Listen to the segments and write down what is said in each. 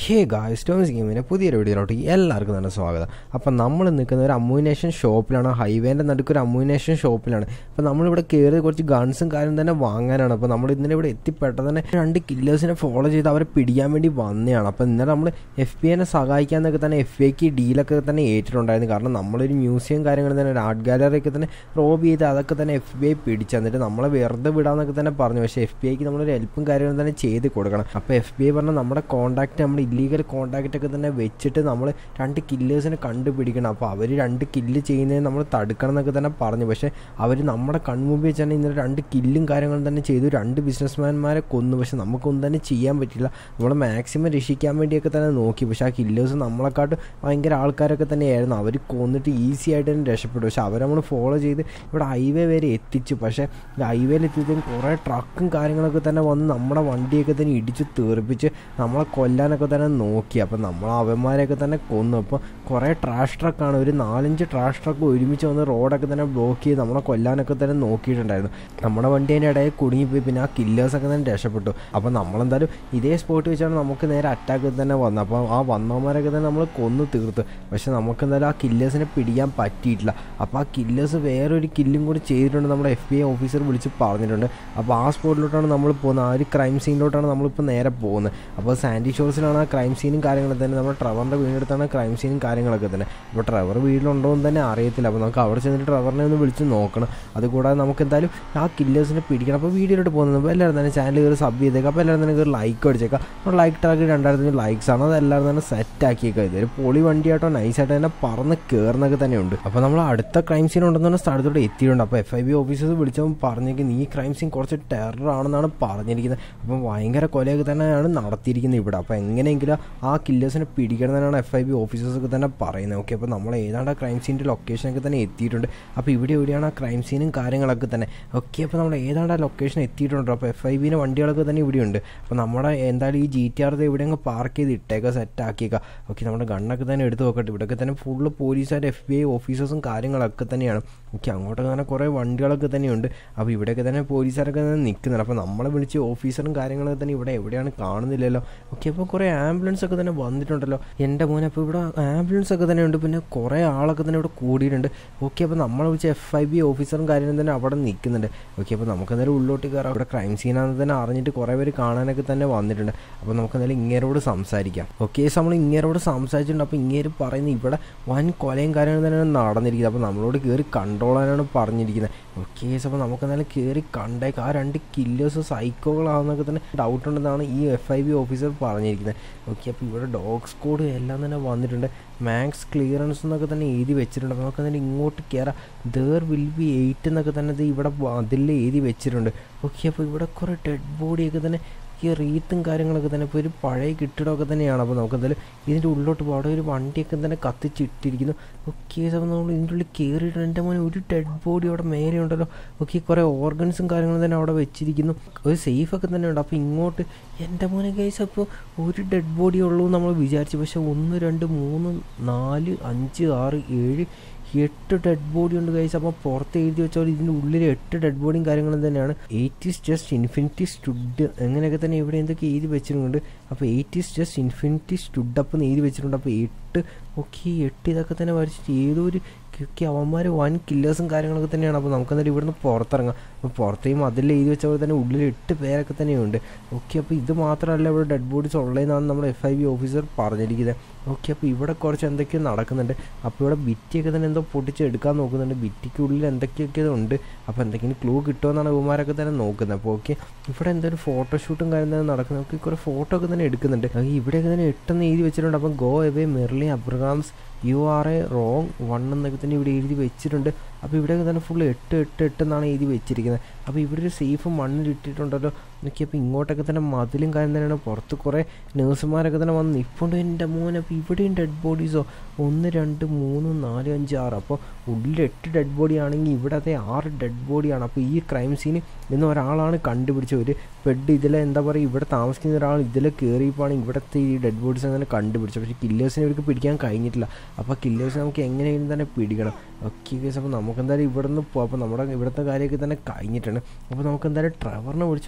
ഹേ ഗായ് സ്റ്റോൺസ് ഗെയിമിൻ്റെ പുതിയൊരു വീഡിയോയിലോട്ട് എല്ലാവർക്കും തന്നെ സ്വാഗതം അപ്പം നമ്മൾ നിൽക്കുന്ന ഒരു അമ്മുനേഷൻ ഷോപ്പിലാണ് ഹൈവേൻ്റെ നടുക്കൊരു അമ്മുനേഷൻ ഷോപ്പിലാണ് അപ്പോൾ നമ്മളിവിടെ കയറി കുറച്ച് ഗൺസും കാര്യം തന്നെ വാങ്ങാനാണ് അപ്പോൾ നമ്മൾ ഇന്നലെ ഇവിടെ എത്തിപ്പെട്ടത് തന്നെ രണ്ട് കില്ലേഴ്സിനെ ഫോളോ ചെയ്ത് അവരെ പിടിക്കാൻ വേണ്ടി വന്നതാണ് അപ്പോൾ ഇന്നലെ നമ്മൾ എഫ് ബി ഐനെ സഹായിക്കാന്നൊക്കെ തന്നെ എഫ് ബി ഐക്ക് ഡീലൊക്കെ തന്നെ ഏറ്റിട്ടുണ്ടായിരുന്നു കാരണം നമ്മളൊരു മ്യൂസിയം കാര്യങ്ങൾ തന്നെ ഒരു ആർട്ട് ഗാലറി ഒക്കെ തന്നെ റോബ് ചെയ്ത് അതൊക്കെ തന്നെ എഫ് ബി ഐ പിടിച്ചു എന്നിട്ട് നമ്മളെ വെറുതെ വിടാന്നൊക്കെ തന്നെ പറഞ്ഞു പക്ഷേ എഫ് ബി ഐക്ക് നമ്മളൊരു ഹെൽപ്പും കാര്യങ്ങളും തന്നെ ചെയ്ത് കൊടുക്കണം അപ്പോൾ എഫ് ബി ഐ പറഞ്ഞാൽ നമ്മുടെ കോൺടാക്റ്റ് നമ്മൾ ഇല്ലീഗൽ കോൺടാക്റ്റ് ഒക്കെ തന്നെ വെച്ചിട്ട് നമ്മൾ രണ്ട് കില്ലേഴ്സിനെ കണ്ടുപിടിക്കണം അപ്പോൾ അവർ രണ്ട് കില്ല് ചെയ്യുന്നതിന് നമ്മൾ തടുക്കണം എന്നൊക്കെ തന്നെ പറഞ്ഞു പക്ഷേ അവർ നമ്മുടെ കൺമുമ്പിൽ വെച്ചാണ് ഇന്നലെ രണ്ട് കില്ലും കാര്യങ്ങളും തന്നെ ചെയ്തു രണ്ട് ബിസിനസ്മാൻമാരെ കൊന്നു പക്ഷെ നമുക്കൊന്നും തന്നെ ചെയ്യാൻ പറ്റില്ല നമ്മൾ മാക്സിമം രക്ഷിക്കാൻ വേണ്ടിയൊക്കെ തന്നെ നോക്കി പക്ഷേ ആ കില്ലേഴ്സ് നമ്മളെക്കാട്ട് ഭയങ്കര ആൾക്കാരൊക്കെ തന്നെയായിരുന്നു അവർ കൊന്നിട്ട് ഈസി ആയിട്ട് തന്നെ രക്ഷപ്പെട്ടു പക്ഷെ അവർ നമ്മൾ ഫോളോ ചെയ്ത് ഇവിടെ ഹൈവേ വരെ എത്തിച്ചു പക്ഷേ ഈ ഹൈവേയിൽ എത്തിയതും കുറേ ട്രക്കും കാര്യങ്ങളൊക്കെ തന്നെ വന്ന് നമ്മുടെ വണ്ടിയൊക്കെ തന്നെ ഇടിച്ച് തീർപ്പിച്ച് നമ്മളെ കൊല്ലാനൊക്കെ തന്നെ നോക്കി അപ്പം നമ്മൾ അവന്മാരെയൊക്കെ തന്നെ കൊന്നു അപ്പോൾ കുറേ ട്രാഷ് ട്രക്കാണ് ഒരു നാലഞ്ച് ട്രാഷ് ട്രക്ക് ഒരുമിച്ച് വന്ന് റോഡൊക്കെ തന്നെ ബ്ലോക്ക് ചെയ്ത് നമ്മളെ കൊല്ലാനൊക്കെ തന്നെ നോക്കിയിട്ടുണ്ടായിരുന്നു നമ്മുടെ വണ്ടി അതിൻ്റെ ഇടയിൽ കുടുങ്ങിപ്പോയി പിന്നെ ആ കില്ലേഴ്സൊക്കെ തന്നെ രക്ഷപ്പെട്ടു അപ്പോൾ നമ്മളെന്തായാലും ഇതേ സ്പോട്ട് വെച്ചാണ് നമുക്ക് നേരെ അറ്റാക്ക് തന്നെ വന്നത് അപ്പോൾ ആ വന്നവന്മാരൊക്കെ തന്നെ നമ്മൾ കൊന്നു തീർത്തു പക്ഷെ നമുക്ക് എന്തായാലും ആ കില്ലേഴ്സിനെ പിടിക്കാൻ പറ്റിയിട്ടില്ല അപ്പോൾ ആ കില്ലേഴ്സ് വേറൊരു കില്ലും കൂടി ചെയ്തിട്ടുണ്ട് നമ്മുടെ എഫ് ബി ഐ ഓഫീസർ വിളിച്ച് പറഞ്ഞിട്ടുണ്ട് അപ്പോൾ ആ സ്പോട്ടിലോട്ടാണ് നമ്മൾ പോകുന്നത് ആ ഒരു ക്രൈം സീനിലോട്ടാണ് നമ്മളിപ്പോൾ നേരെ പോകുന്നത് അപ്പോൾ സാൻഡി ഷോഴ്സിലാണ് ആ ക്രൈം സീനും കാര്യങ്ങളൊക്കെ തന്നെ നമ്മുടെ ട്രവറിൻ്റെ വീടെടുത്താണ് ക്രൈം സീനും കാര്യങ്ങളൊക്കെ തന്നെ അപ്പോൾ ട്രവർ വീട്ടിലുണ്ടോ എന്ന് തന്നെ അറിയത്തില്ല അപ്പോൾ നമുക്ക് അവിടെ ചെന്നിട്ട് ട്രവറിനെ ഒന്ന് വിളിച്ച് നോക്കണം അതുകൂടാതെ നമുക്ക് എന്തായാലും ആ കില്ലേഴ്സിനെ പിടിക്കണം അപ്പോൾ വീഡിയോയിലോട്ട് പോകുന്നത് അപ്പോൾ എല്ലാവരും തന്നെ ചാനൽ കയറി സബ് ചെയ്തേക്കാം അപ്പോൾ എല്ലാവരും തന്നെ കയറി ലൈക്ക് അടിച്ചേക്കാം അപ്പോൾ ലൈക്ക് ടാർക്ക് രണ്ടായിരത്തി ലൈക്സ് ആണ് അത് എല്ലാവരും തന്നെ സെറ്റ് ആക്കിയേക്കാം ഇതൊരു പൊളി വണ്ടിയായിട്ടോ നൈസായിട്ട് തന്നെ പറന്ന് കയറുന്നൊക്കെ തന്നെ ഉണ്ട് അപ്പോൾ നമ്മൾ അടുത്ത ക്രൈം സീൻ ഉണ്ടെന്ന് പറഞ്ഞ സ്ഥലത്തോട്ട് എത്തിയിട്ടുണ്ട് അപ്പോൾ എഫ് ഐ ബി ഓഫീസേഴ്സ് വിളിച്ചപ്പോൾ പറഞ്ഞേക്കും നീ ക്രൈം സീൻ കുറച്ച് ടെറർ ആണെന്നാണ് പറഞ്ഞിരിക്കുന്നത് അപ്പം ഭയങ്കര കൊലയൊക്കെ തന്നെയാണ് നടത്തിയിരിക്കുന്നത് ഇവിടെ അപ്പോൾ എങ്ങനെയെങ്കിലും ആ കില്ലേഴ്സിനെ പിടിക്കണമെന്നാണ് എഫ് ഐ ബി ഓഫീസേഴ്സൊക്കെ തന്നെ പറയുന്നത് ഓക്കെ അപ്പോൾ നമ്മൾ ഏതാണ്ട് ആ ക്രൈം സീൻ്റെ ലൊക്കേഷനൊക്കെ തന്നെ എത്തിയിട്ടുണ്ട് അപ്പോൾ ഇവിടെ എവിടെയാണ് ആ ക്രൈം സീനും കാര്യങ്ങളൊക്കെ തന്നെ ഓക്കെ അപ്പോൾ നമ്മൾ ഏതാണ്ട് ആ ലൊക്കേഷൻ എത്തിയിട്ടുണ്ട് അപ്പോൾ എഫ് ഐ ബിൻ്റെ വണ്ടികളൊക്കെ തന്നെ ഇവിടെയുണ്ട് അപ്പോൾ നമ്മുടെ എന്തായാലും ഈ ജി ടി ആർ ഇവിടെ അങ്ങ് പാർക്ക് ചെയ്ത് ഇട്ടേക്കുക സെറ്റ് ആക്കിയേക്കുക ഓക്കെ നമ്മുടെ ഗണ്ണൊക്കെ തന്നെ എടുത്ത് നോക്കട്ടെ ഇവിടെയൊക്കെ തന്നെ ഫുള്ള് പോലീസുകാർ എഫ് ബി ഐ ഓഫീസേഴ്സും കാര്യങ്ങളൊക്കെ തന്നെയാണ് ഓക്കെ അങ്ങോട്ടൊക്കെ തന്നെ കുറേ വണ്ടികളൊക്കെ തന്നെയുണ്ട് അപ്പോൾ ഇവിടെയൊക്കെ തന്നെ പോലീസുകാരൊക്കെ തന്നെ നിൽക്കുന്നുണ്ട് അപ്പോൾ നമ്മളെ വിളിച്ച് ഓഫീസറും കാര്യങ്ങളൊക്കെ തന്നെ ഇവിടെ എവിടെയാണ് കാണുന്നില്ലല്ലോ ഓക്കെ അപ്പോൾ കുറേ ആംബുലൻസ് ഒക്കെ തന്നെ വന്നിട്ടുണ്ടല്ലോ എൻ്റെ മോനെ അപ്പോൾ ഇവിടെ ആംബുലൻസ് ഒക്കെ തന്നെ ഉണ്ട് പിന്നെ കുറേ ആളൊക്കെ തന്നെ ഇവിടെ കൂടിയിട്ടുണ്ട് ഓക്കെ അപ്പോൾ നമ്മളെ വിളിച്ച് എഫ് ഐ ബി ഓഫീസറും കാര്യങ്ങളും തന്നെ അവിടെ നിൽക്കുന്നുണ്ട് ഓക്കെ അപ്പോൾ നമുക്ക് എന്തായാലും ഉള്ളോട്ട് കയറാം ഇവിടെ ക്രൈം സീനാണെന്ന് തന്നെ അറിഞ്ഞിട്ട് കുറേ പേര് കാണാനൊക്കെ തന്നെ വന്നിട്ടുണ്ട് അപ്പോൾ നമുക്ക് എന്തായാലും ഇങ്ങേരോട് സംസാരിക്കാം ഓക്കെ നമ്മൾ ഇങ്ങേരോട് സംസാരിച്ചിട്ടുണ്ട് അപ്പോൾ ഇങ്ങേര് പറയുന്നത് ഇവിടെ വൻ കൊലയും കാര്യങ്ങളും തന്നെ നടന്നിരിക്കുന്നത് അപ്പോൾ നമ്മളോട് കയറി കണ്ടോളാനാണ് പറഞ്ഞിരിക്കുന്നത് ഓക്കെ അപ്പോൾ നമുക്ക് എന്തായാലും കയറി കണ്ടേക്ക് ആ രണ്ട് കില്ലേഴ്സ് സൈക്കോകളാണെന്നൊക്കെ തന്നെ ഡൗട്ട് ഉണ്ടെന്നാണ് ഈ എഫ് ഐ ബി ഓഫീസർ പറഞ്ഞിരിക്കുന്നത് ഓക്കെ അപ്പോൾ ഇവിടെ ഡോഗ് സ്കോഡ് എല്ലാം തന്നെ വന്നിട്ടുണ്ട് മാക്സ് ക്ലിയറൻസ് എന്നൊക്കെ തന്നെ എഴുതി വെച്ചിട്ടുണ്ട് അപ്പോൾ നമുക്ക് തന്നെ ഇങ്ങോട്ട് കയറാം ദർ വിൽ ബി എയ്റ്റ് എന്നൊക്കെ തന്നെ ഇത് ഇവിടെ അതിൽ എഴുതി വെച്ചിട്ടുണ്ട് ഓക്കെ അപ്പോൾ ഇവിടെ കുറേ ഡെഡ് ബോഡിയൊക്കെ തന്നെ ഈ റീത്തും കാര്യങ്ങളൊക്കെ തന്നെ ഇപ്പോൾ ഒരു പഴയ കെട്ടിടമൊക്കെ തന്നെയാണ് അപ്പോൾ നമുക്ക് എന്തായാലും ഇതിൻ്റെ ഉള്ളിലോട്ട് പോകും അവിടെ ഒരു വണ്ടിയൊക്കെ തന്നെ കത്തിച്ചിട്ടിരിക്കുന്നു ഓക്കെ അപ്പോൾ നമ്മൾ ഇതിൻ്റെ ഉള്ളിൽ കയറിയിട്ട് എൻ്റെ മോനെ ഒരു ഡെഡ് ബോഡി അവിടെ മേലെ ഉണ്ടല്ലോ ഓക്കെ കുറേ ഓർഗൻസും കാര്യങ്ങളും തന്നെ അവിടെ വെച്ചിരിക്കുന്നു ഒരു സേഫൊക്കെ തന്നെ ഉണ്ട് അപ്പോൾ ഇങ്ങോട്ട് എൻ്റെ മോനെ കേസ് അപ്പോൾ ഒരു ഡെഡ് ബോഡി ഉള്ളൂ നമ്മൾ വിചാരിച്ചു പക്ഷേ ഒന്ന് രണ്ട് മൂന്ന് നാല് അഞ്ച് ആറ് ഏഴ് എട്ട് ഡെഡ് ബോഡി ഉണ്ട് കൈസ് അപ്പോൾ പുറത്ത് എഴുതി വെച്ചാൽ ഇതിൻ്റെ ഉള്ളിൽ എട്ട് ഡെഡ് ബോഡിയും കാര്യങ്ങളും തന്നെയാണ് eight is just infinity stud അങ്ങനെയൊക്കെ തന്നെ ഇവിടെ എന്തൊക്കെ എഴുതി വെച്ചിട്ടുണ്ട് അപ്പോൾ eight is just infinity stud അപ്പം എഴുതി വെച്ചിട്ടുണ്ട് അപ്പോൾ എട്ട് ഓക്കെ എട്ട് ഇതൊക്കെ തന്നെ വരച്ചിട്ട് ഏതോ ഒരു ഒക്കെ അവന്മാർ വൻ കില്ലേഴ്സും കാര്യങ്ങളൊക്കെ തന്നെയാണ് അപ്പോൾ നമുക്ക് എന്തായാലും ഇവിടുന്ന് പുറത്തിറങ്ങാം അപ്പോൾ പുറത്തേയും അതിൽ എഴുതി വെച്ച പോലെ തന്നെ ഉള്ളിൽ എട്ട് പേരൊക്കെ തന്നെയുണ്ട് ഓക്കെ അപ്പോൾ ഇത് മാത്രമല്ല ഇവിടെ ഡെഡ് ബോഡീസ് ഉള്ളതെന്നാണ് നമ്മുടെ എഫ് ഐ ബി ഓഫീസർ പറഞ്ഞിരിക്കുന്നത് ഓക്കെ അപ്പോൾ ഇവിടെ കുറച്ച് എന്തൊക്കെയോ നടക്കുന്നുണ്ട് അപ്പോൾ ഇവിടെ ബിറ്റിയൊക്കെ തന്നെ എന്തോ പൊട്ടിച്ചെടുക്കാൻ നോക്കുന്നുണ്ട് ബിറ്റിക്കുള്ളിൽ എന്തൊക്കെയൊക്കെ ഉണ്ട് അപ്പോൾ എന്തെങ്കിലും ക്ലൂ കിട്ടുമെന്നാണ് ഇവന്മാരൊക്കെ തന്നെ നോക്കുന്നത് അപ്പോൾ ഓക്കെ ഇവിടെ എന്തൊരു ഫോട്ടോഷൂട്ടും കാര്യം തന്നെ നടക്കുന്നത് ഓക്കെ കുറേ ഫോട്ടോ ഒക്കെ തന്നെ എടുക്കുന്നുണ്ട് ഇവിടെയൊക്കെ തന്നെ എട്ടെന്ന് എഴുതി വെച്ചിട്ടുണ്ട് അപ്പം go away Merly Abrahams you are a wrong one എന്നൊക്കെ തന്നെ ഇവിടെ എഴുതി വെച്ചിട്ടുണ്ട് അപ്പോൾ ഇവിടെയൊക്കെ തന്നെ ഫുൾ എട്ട് എട്ട് എട്ട് എന്നാണ് എഴുതി വെച്ചിരിക്കുന്നത് അപ്പോൾ ഇവിടെ ഒരു സേഫ് മണ്ണിൽ ഇട്ടിട്ടുണ്ടല്ലോ നോക്കിയപ്പോൾ ഇങ്ങോട്ടൊക്കെ തന്നെ മതിലും കാര്യം തന്നെയാണ് പുറത്ത് കുറേ നേഴ്സുമാരൊക്കെ തന്നെ വന്ന് നിൽപ്പുണ്ട് എൻ്റെ മോൻ അപ്പോൾ ഇവിടെയും ഡെഡ് ബോഡീസോ ഒന്ന് രണ്ട് മൂന്ന് നാല് അഞ്ച് ആറ് അപ്പോൾ ഉള്ളിൽ എട്ട് ഡെഡ് ബോഡി ആണെങ്കിൽ ഇവിടെ അതേ ആറ് ഡെഡ് ബോഡിയാണ് അപ്പോൾ ഈ ക്രൈം സീന് ഇന്ന് ഒരാളാണ് കണ്ടുപിടിച്ചത് ഒരു ബെഡ് ഇതിലെ എന്താ പറയുക ഇവിടെ താമസിക്കുന്ന ഒരാൾ ഇതിലെ കയറിയപ്പോഴാണ് ഇവിടുത്തെ ഈ ഡെഡ് ബോഡീസ് അങ്ങനെ കണ്ടുപിടിച്ചത് പക്ഷേ കില്ലേഴ്സിനെ ഇവർക്ക് പിടിക്കാൻ കഴിഞ്ഞിട്ടില്ല അപ്പോൾ കില്ലേഴ്സ് നമുക്ക് എങ്ങനെയെങ്കിലും തന്നെ പിടിക്കണം ഓക്കെ കേസ് അപ്പോൾ നമുക്ക് എന്തായാലും ഇവിടെ നിന്ന് പോകാം അപ്പോൾ നമ്മുടെ ഇവിടുത്തെ കാര്യമൊക്കെ തന്നെ കഴിഞ്ഞിട്ടുണ്ട് അപ്പോൾ നമുക്ക് എന്തായാലും ട്രവറിനെ വിളിച്ചു ഓ ഈ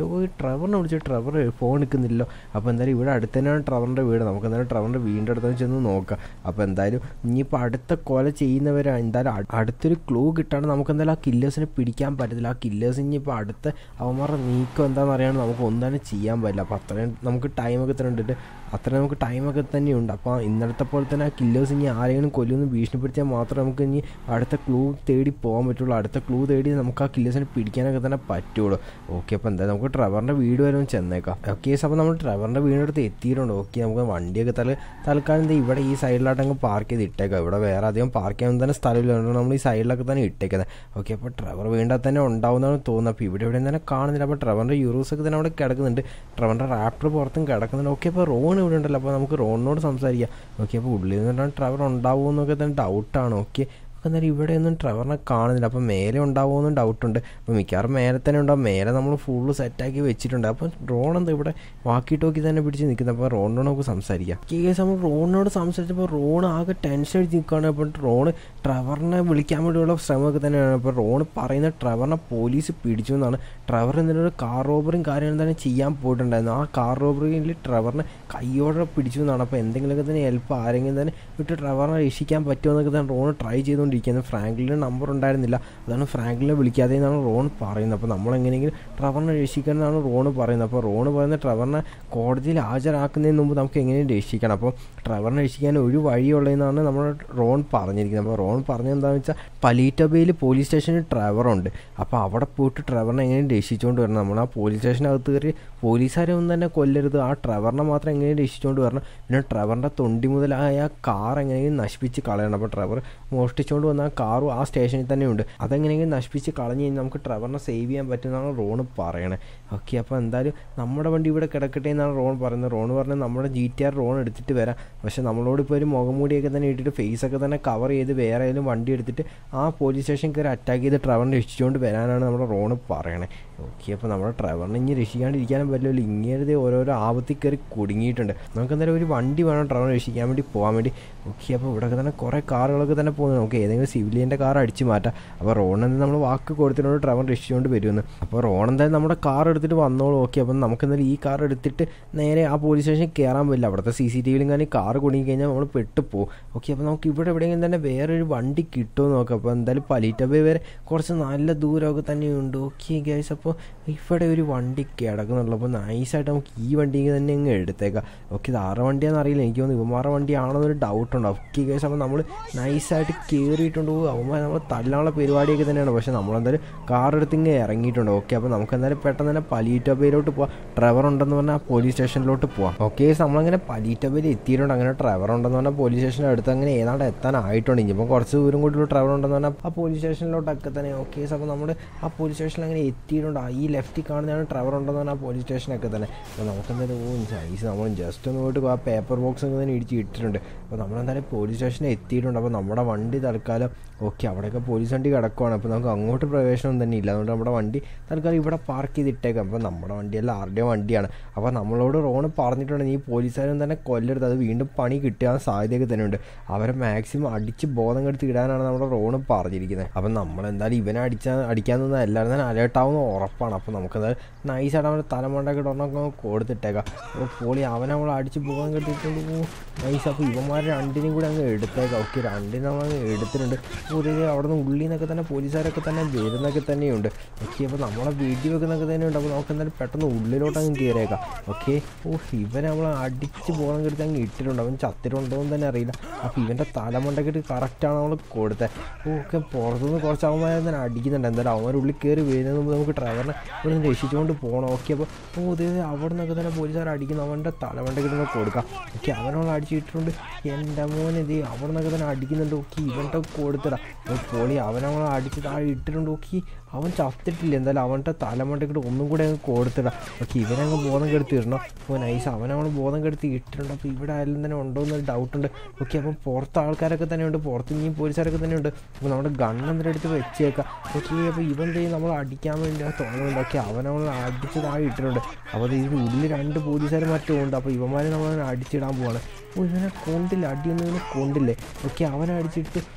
ട്രവറിനെ വിളിച്ച് ട്രവർ ഫോൺ എടുക്കുന്നില്ലല്ലോ അപ്പോൾ എന്തായാലും ഇവിടെ അടുത്ത് തന്നെയാണ് ട്രവറിൻ്റെ വീട് നമുക്ക് എന്തായാലും ട്രവറിൻ്റെ വീടിൻ്റെ അടുത്ത് ചെന്ന് നോക്കാം അപ്പോൾ എന്തായാലും ഇനിയിപ്പോൾ അടുത്ത കൊല ചെയ്യുന്നവരെ എന്തായാലും അ- അടുത്തൊരു ക്ലൂ കിട്ടാണ്ട് നമുക്ക് എന്തായാലും ആ കില്ലേഴ്സിനെ പിടിക്കാൻ പറ്റത്തില്ല ആ കില്ലേഴ്സ് ഇനിയിപ്പോൾ അടുത്ത അവന്മാരുടെ നീക്കം എന്താണെന്ന് അറിയാണ്ട് നമുക്ക് ഒന്നും ചെയ്യാൻ പറ്റില്ല അപ്പോൾ അത്രയും നമുക്ക് ടൈമൊക്കെ തന്നെ ഉണ്ടിട്ട് അത്രയും നമുക്ക് ടൈമൊക്കെ തന്നെയുണ്ട് അപ്പോൾ ഇന്നലത്തെ പോലെ തന്നെ ആ കില്ലേഴ്സ് ഇനി ആരെങ്കിലും കൊല്ലുമെന്ന് ഭീഷണിപ്പെടുത്തിയാൽ മാത്രമേ നമുക്ക് ഇനി അടുത്ത ക്ലൂ തേടി പോകാൻ പറ്റുള്ളൂ അടുത്ത ക്ലൂ തേടി നമുക്ക് ആ കില്ലേഴ്സിനെ പിടിക്കാനൊക്കെ തന്നെ പറ്റുള്ളൂ ഓക്കെ അപ്പോൾ എന്തായാലും നമുക്ക് ട്രവറിൻ്റെ വീട് വരെ ഒന്ന് ചെന്നേക്കാം ഓക്കെ അപ്പോൾ നമ്മൾ ട്രവറിൻ്റെ വീടിൻ്റെ അടുത്ത് എത്തിയിട്ടുണ്ട് ഓക്കെ നമുക്ക് വണ്ടിയൊക്കെ തല തൽക്കാലം ദേ ഇവിടെ ഈ സൈഡിലായിട്ട് അങ്ങ് പാർക്ക് ചെയ്ത് ഇട്ടേക്കാം ഇവിടെ വേറെ അധികം പാർക്ക് ചെയ്യാൻ തന്നെ സ്ഥലമില്ല അതുകൊണ്ട് നമ്മൾ ഈ സൈഡിലൊക്കെ തന്നെ ഇട്ടേക്കുന്നത് ഓക്കെ അപ്പോൾ ട്രവർ വീണ്ടാൽ തന്നെ ഉണ്ടാവുന്നതാണ് തോന്നുന്നത് അപ്പോൾ ഇവിടെ ഇവിടെ തന്നെ കാണുന്നില്ല അപ്പോൾ ട്രവറിൻ്റെ യൂറോസ് ഒക്കെ തന്നെ അവിടെ കിടക്കുന്നുണ്ട് ട്രവറിൻ്റെ റാപ്റ്റർ പുറത്തും കിടക്കുന്നുണ്ട് ഓക്കെ അപ്പോൾ റോൺ ഇവിടെ ഉണ്ടല്ലോ അപ്പോൾ നമുക്ക് റോണിനോട് സംസാരിക്കാം ഓക്കെ അപ്പോൾ ഉള്ളിൽ നിന്നിട്ടാണ് ട്രവർ ഉണ്ടാവുമോ എന്നൊക്കെ തന്നെ ഡൗട്ടാണ് ഓക്കെ അപ്പോൾ എന്നാലും ഇവിടെയൊന്നും ട്രവറിനെ കാണുന്നില്ല അപ്പോൾ മേലെ ഉണ്ടാവുമെന്നും ഡൗട്ടുണ്ട് അപ്പോൾ മിക്കവാറും മേലെ തന്നെ ഉണ്ടാവും മേലെ നമ്മൾ ഫുള്ള് സെറ്റാക്കി വെച്ചിട്ടുണ്ട് അപ്പോൾ റോൺ എന്താ ഇവിടെ വാക്കി ടോക്കി തന്നെ പിടിച്ച് നിൽക്കുന്നത് അപ്പോൾ റോണിനോട് നമുക്ക് സംസാരിക്കാം കേസ് നമ്മൾ റോണിനോട് സംസാരിച്ചപ്പോൾ റോൺ ആകെ ടെൻഷൻ അടിച്ച് നിൽക്കുകയാണ് അപ്പോൾ റോൺ ട്രവറിനെ വിളിക്കാൻ വേണ്ടിയുള്ള ശ്രമമൊക്കെ തന്നെയാണ് അപ്പോൾ റോൺ പറയുന്ന ട്രവറിനെ പോലീസ് പിടിച്ചു എന്നാണ് ട്രവർ എന്തിനൊരു കാർ റോബറിയും കാര്യങ്ങളും തന്നെ ചെയ്യാൻ പോയിട്ടുണ്ടായിരുന്നു ആ കാർ റോബറിയിൽ ട്രവറിനെ കൈയോടെ പിടിച്ചു എന്നാണ് അപ്പോൾ എന്തെങ്കിലുമൊക്കെ തന്നെ ഹെൽപ്പ് ആരെങ്കിലും തന്നെ വിട്ട് ട്രവറിനെ രക്ഷിക്കാൻ പറ്റുമോ എന്നൊക്കെ തന്നെ റോൺ ട്രൈ ചെയ്തുകൊണ്ടിരിക്കുന്നത് ഫ്രാങ്ക്ലിൻ്റെ നമ്പർ ഉണ്ടായിരുന്നില്ല അതാണ് ഫ്രാങ്ക്ലിനെ വിളിക്കാതെ എന്നാണ് റോൺ പറയുന്നത് അപ്പോൾ നമ്മൾ എങ്ങനെയെങ്കിലും ട്രവറിനെ രക്ഷിക്കണം എന്നാണ് റോൺ പറയുന്നത് അപ്പോൾ റോൺ പറയുന്നത് ട്രവറിനെ കോടതിയിൽ ഹാജരാക്കുന്നതിന് മുമ്പ് നമുക്ക് എങ്ങനെയും രക്ഷിക്കണം അപ്പോൾ ട്രവറിനെ രക്ഷിക്കാൻ ഒരു വഴിയുള്ളതെന്നാണ് നമ്മൾ റോൺ പറഞ്ഞിരിക്കുന്നത് അപ്പോൾ റോൺ പറഞ്ഞത് എന്താണെന്ന് വെച്ചാൽ പലീറ്റബയിൽ പോലീസ് സ്റ്റേഷനിൽ ട്രവറുണ്ട് അപ്പോൾ അവിടെ പോയിട്ട് ട്രവറിനെ എങ്ങനെയും രക്ഷിച്ചുകൊണ്ട് വരണം നമ്മൾ ആ പോലീസ് സ്റ്റേഷനകത്ത് കയറി പോലീസുകാരെ ഒന്നും തന്നെ കൊല്ലരുത് ആ ട്രവറിനെ മാത്രം എങ്ങനെയും രക്ഷിച്ചുകൊണ്ട് വരണം പിന്നെ ട്രവറിൻ്റെ തൊണ്ടി മുതലായ ആ കാർ എങ്ങനെയും നശിപ്പിച്ച് കളയണം അപ്പോൾ ട്രവർ മോഷ്ടിച്ചുകൊണ്ട് വന്ന ആ കാറും ആ സ്റ്റേഷനിൽ തന്നെ ഉണ്ട് അതെങ്ങനെയെങ്കിലും നശിപ്പിച്ച് കളഞ്ഞ് കഴിഞ്ഞാൽ നമുക്ക് ട്രവറിനെ സേവ് ചെയ്യാൻ പറ്റുമെന്നാണ് റോൺ പറയണേ ഓക്കെ അപ്പോൾ എന്തായാലും നമ്മുടെ വണ്ടി ഇവിടെ കിടക്കട്ടെ എന്നാണ് റോൺ പറയുന്നത് റോൺ പറഞ്ഞത് നമ്മുടെ ജി ടി ആർ റോൺ എടുത്തിട്ട് വരാം പക്ഷേ നമ്മളോട് ഇപ്പോൾ ഒരു മുഖംമൂടിയൊക്കെ തന്നെ ഇട്ടിട്ട് ഫേസൊക്കെ തന്നെ കവർ ചെയ്ത് വേറെ ഏതെങ്കിലും വണ്ടി എടുത്തിട്ട് ആ പോലീസ് സ്റ്റേഷൻ കയറി അറ്റാക്ക് ചെയ്ത് ട്രവറിനെ രക്ഷിച്ചുകൊണ്ട് വരാനാണ് നമ്മുടെ റോണ് പറയണേ ഓക്കെ അപ്പോൾ നമ്മുടെ ട്രവറിനെ ഇനി രക്ഷിക്കാണ്ടിരിക്കാനും പറ്റില്ല ഇങ്ങനെ ഓരോരോ ആപത്തിൽ കയറി കുടുങ്ങിയിട്ടുണ്ട് നമുക്ക് എന്തായാലും ഒരു വണ്ടി വേണം ട്രവറിനെ രക്ഷിക്കാൻ വേണ്ടി പോകാൻ വേണ്ടി ഓക്കെ അപ്പോൾ ഇവിടെയൊക്കെ തന്നെ കുറേ കാറുകളൊക്കെ തന്നെ പോകുന്നു നമുക്ക് ഏതെങ്കിലും സിവിലിയൻ്റെ കാർ അടിച്ച് മാറ്റാം അപ്പോൾ റോൺ എന്തായാലും നമ്മൾ വാക്ക് കൊടുത്തിട്ടുണ്ട് ട്രവർ രക്ഷിച്ചുകൊണ്ട് വരുമെന്ന് അപ്പോൾ റോൺ എന്തായാലും നമ്മുടെ കാർ എടുത്തിട്ട് വന്നോളൂ ഓക്കെ അപ്പം നമുക്ക് എന്തായാലും ഈ കാർ എടുത്തിട്ട് നേരെ ആ പോലീസ് സ്റ്റേഷനിൽ കയറാൻ പറ്റില്ല അവിടുത്തെ സി സി ടി വിയിലും കാരണം കാർ കുടുങ്ങി കഴിഞ്ഞാൽ നമ്മൾ പെട്ടു പോകും ഓക്കെ അപ്പോൾ നമുക്ക് ഇവിടെ എവിടെയെങ്കിലും തന്നെ വേറൊരു വണ്ടി കിട്ടുമെന്ന് നോക്കാം അപ്പോൾ എന്തായാലും പലീറ്റബേ വരെ കുറച്ച് നല്ല ദൂരമൊക്കെ തന്നെയുണ്ട് ഓക്കെ ഗൈസ് അപ്പോൾ ഇവിടെ ഒരു വണ്ടി കിടക്കുന്നുള്ളൂ അപ്പോൾ നൈസായിട്ട് നമുക്ക് ഈ വണ്ടി തന്നെ അങ്ങ് എടുത്തേക്കാം ഓക്കെ ഇത് ആറ് വണ്ടിയാണെന്ന് അറിയില്ല എനിക്ക് തോന്നുന്നു ഇവന്മാരുടെ വണ്ടിയാണെന്നൊരു ഡൗട്ടുണ്ട് ഓക്കെ ഗൈസ് അപ്പോൾ നമ്മൾ നൈസായിട്ട് കയറിയിട്ടുണ്ട് ഓ, അവന്മാർ നമ്മൾ തല്ലാനുള്ള പരിപാടിയൊക്കെ തന്നെയാണ് പക്ഷേ നമ്മളെന്തായാലും കാർ എടുത്ത് ഇങ്ങനെ ഇറങ്ങിയിട്ടുണ്ട് ഓക്കെ അപ്പോൾ നമുക്ക് എന്തായാലും പെട്ടെന്ന് തന്നെ പലീറ്റബയിലോട്ട് പോവാം ട്രവർ ഉണ്ടെന്ന് പറഞ്ഞാൽ പോലീസ് സ്റ്റേഷനിലോട്ട് പോവാം ഓക്കെ നമ്മളങ്ങനെ പലീറ്റബയിൽ എത്തിയിട്ടുണ്ട് അങ്ങനെ ട്രവർ ഉണ്ടെന്ന് പറഞ്ഞാൽ പോലീസ് സ്റ്റേഷൻ്റെ അടുത്ത് അങ്ങനെ ഏതാണ്ട് എത്താനായിട്ടുണ്ട് ഇനിയിപ്പോൾ കുറച്ച് ദൂരം കൂടി ട്രവർ ഉണ്ടെന്ന് പറഞ്ഞാൽ ആ പോലീസ് സ്റ്റേഷനിലോട്ടൊക്കെ തന്നെ ഓക്കെ അപ്പോൾ നമ്മൾ ആ പോലീസ് സ്റ്റേഷനിൽ അങ്ങനെ എത്തിയിട്ടുണ്ട് ആ ഈ ലെഫ്റ്റിൽ കാണുന്നതാണ് ട്രവർ ഉണ്ടെന്ന് പറഞ്ഞാൽ ആ പോലീസ് സ്റ്റേഷനൊക്കെ തന്നെ അപ്പോൾ നമുക്ക് എന്തായാലും ഓ നൈസ് നമ്മൾ ജസ്റ്റ് ഒന്ന് പോയിട്ട് ആ പേപ്പർ ബോക്സ് ഒക്കെ തന്നെ ഇടിച്ച് ഇട്ടിട്ടുണ്ട് അപ്പോൾ നമ്മളെന്തായാലും പോലീസ് സ്റ്റേഷനിൽ എത്തിയിട്ടുണ്ട് അപ്പോൾ നമ്മുടെ വണ്ടി തൽക്കാലം ഓക്കെ അവിടെയൊക്കെ പോലീസ് വണ്ടി കിടക്കുവാണ് അപ്പോൾ നമുക്ക് അങ്ങോട്ട് പ്രവേശനം തന്നെ ഇല്ല അതുകൊണ്ട് നമ്മുടെ വണ്ടി തൽക്കാലം ഇവിടെ പാർക്ക് ചെയ്തിട്ടേക്കാം അപ്പോൾ നമ്മുടെ വണ്ടിയല്ല ആരുടെയോ വണ്ടിയാണ് അപ്പോൾ നമ്മളോട് റോണ് പറഞ്ഞിട്ടുണ്ട് നീ പോലീസുകാരും തന്നെ കൊല്ലരുത് അത് വീണ്ടും പണി കിട്ടാൻ സാധ്യതയൊക്കെ തന്നെയുണ്ട് അവരെ മാക്സിമം അടിച്ച് ബോധം കെടുത്ത് ഇടാനാണ് നമ്മുടെ റോണ് പറഞ്ഞിരിക്കുന്നത് അപ്പം നമ്മളെന്തായാലും ഇവനെ അടിച്ചാൽ അടിക്കാൻ നിന്നാൽ എല്ലാവരും തന്നെ അലേർട്ടാവുന്ന ഉറപ്പാണ് അപ്പോൾ നമുക്ക് എന്തായാലും നൈസായിട്ട് അവൻ്റെ തലമണ്ടൊക്കെ ഇടണമൊക്കെ കൊടുത്തിട്ടേക്കാം അപ്പോൾ പോളി അവനെ നമ്മൾ അടിച്ച് ബോധം കെട്ടിയിട്ടുണ്ട് നൈസ് അപ്പോൾ ഇവന്മാർ രണ്ടിനും കൂടി അങ്ങ് എടുത്തേക്കാം ഓക്കെ രണ്ടിനും നമ്മൾ അങ്ങ് എടുത്തിട്ടുണ്ട് പൊതുവെ അവിടെ നിന്ന് ഉള്ളിൽ നിന്നൊക്കെ തന്നെ പോലീസുകാരൊക്കെ തന്നെ വരുന്നൊക്കെ തന്നെയുണ്ട് ഓക്കെ അപ്പോൾ നമ്മളെ വീട്ടിൽ വെക്കുന്നൊക്കെ തന്നെയുണ്ട് അപ്പോൾ നമുക്ക് എന്തായാലും പെട്ടെന്ന് ഉള്ളിലോട്ട് അങ്ങ് കയറിയേക്കാം ഓക്കെ ഓ ഇവനെ നമ്മൾ അടിച്ച് ബോധം കെടുത്ത് അങ്ങ് ഇട്ടിട്ടുണ്ട് അവൻ ചത്തിട്ടുണ്ടോ എന്ന് തന്നെ അറിയില്ല അപ്പോൾ ഇവൻ്റെ തലമണ്ടൊക്കെ കറക്റ്റാണ് നമ്മൾ കൊടുത്തത് ഓക്കെ പുറത്തുനിന്ന് കുറച്ച് അവന്മാരെ തന്നെ അടിക്കുന്നുണ്ട് എന്തായാലും അവന്മാർ ഉള്ളിൽ കയറി വരുന്നതിന് മുമ്പ് നമുക്ക് ഡ്രൈവറിനെ ഇവിടെ നിന്ന് രക്ഷിച്ചുകൊണ്ട് പോകണം ഓക്കെ അപ്പോൾ ഓ ഇതേ അവിടെ നിന്നൊക്കെ തന്നെ പോലീസുകാർ അടിക്കുന്നു അവൻ്റെ തലമണ്ടൊക്കെ നമ്മൾ കൊടുക്കാം ഓക്കെ അവനവൾ അടിച്ചിട്ടുണ്ട് എൻ്റെ മോനെ ഇത് അവിടെ നിന്നൊക്കെ തന്നെ അടിക്കുന്നുണ്ട് ഓക്കെ ഇവൻ്റെ കൊടുത്തിടാം പോളി അവനവളെ അടിച്ച് താഴെ ഇട്ടിട്ടുണ്ട് ഓക്കെ അവൻ ചത്തിട്ടില്ല എന്തായാലും അവൻ്റെ തലമണ്ടക്കിട്ട് ഒന്നും കൂടെ അങ്ങ് കൊടുത്തിടാം ഓക്കെ ഇവനങ്ങ് ബോധം കെടുത്തി ഇടണം അപ്പോൾ നൈസ് അവനവൾ ബോധം കെടുത്തി ഇട്ടിട്ടുണ്ട് അപ്പോൾ ഇവിടെ ആരെങ്കിലും തന്നെ ഉണ്ടോ എന്നൊരു ഡൗട്ടുണ്ട് ഓക്കെ അപ്പം പുറത്ത് ആൾക്കാരൊക്കെ തന്നെയുണ്ട് പുറത്ത് ഇനിയും പോലീസുകാരൊക്കെ തന്നെയുണ്ട് അപ്പോൾ നമ്മുടെ ഗണ്ണെന്തിൻ്റെ അടുത്ത് വെച്ചേക്കാം ഓക്കെ അപ്പോൾ ഇവൻ ചെയ്യും നമ്മൾ അടിക്കാൻ വേണ്ടി തോന്നുന്നുണ്ട് ഓക്കെ അവനവൾ അടിച്ച് താഴെ ഇട്ടിട്ടുണ്ട് അപ്പോൾ ഇതിൻ്റെ ഉള്ളിൽ രണ്ട് പോലീസുകാർ മറ്റും ഉണ്ട് അപ്പോൾ ഇവന്മാരെ നമ്മൾ അടിച്ചിടാൻ പോവാണ് ഓ ഇവനെ കൊണ്ടില്ല അടിയൊന്നും ഇവനെ കൊണ്ടില്ലേ ഓക്കെ അവനെ അടിച്ചിട്ട്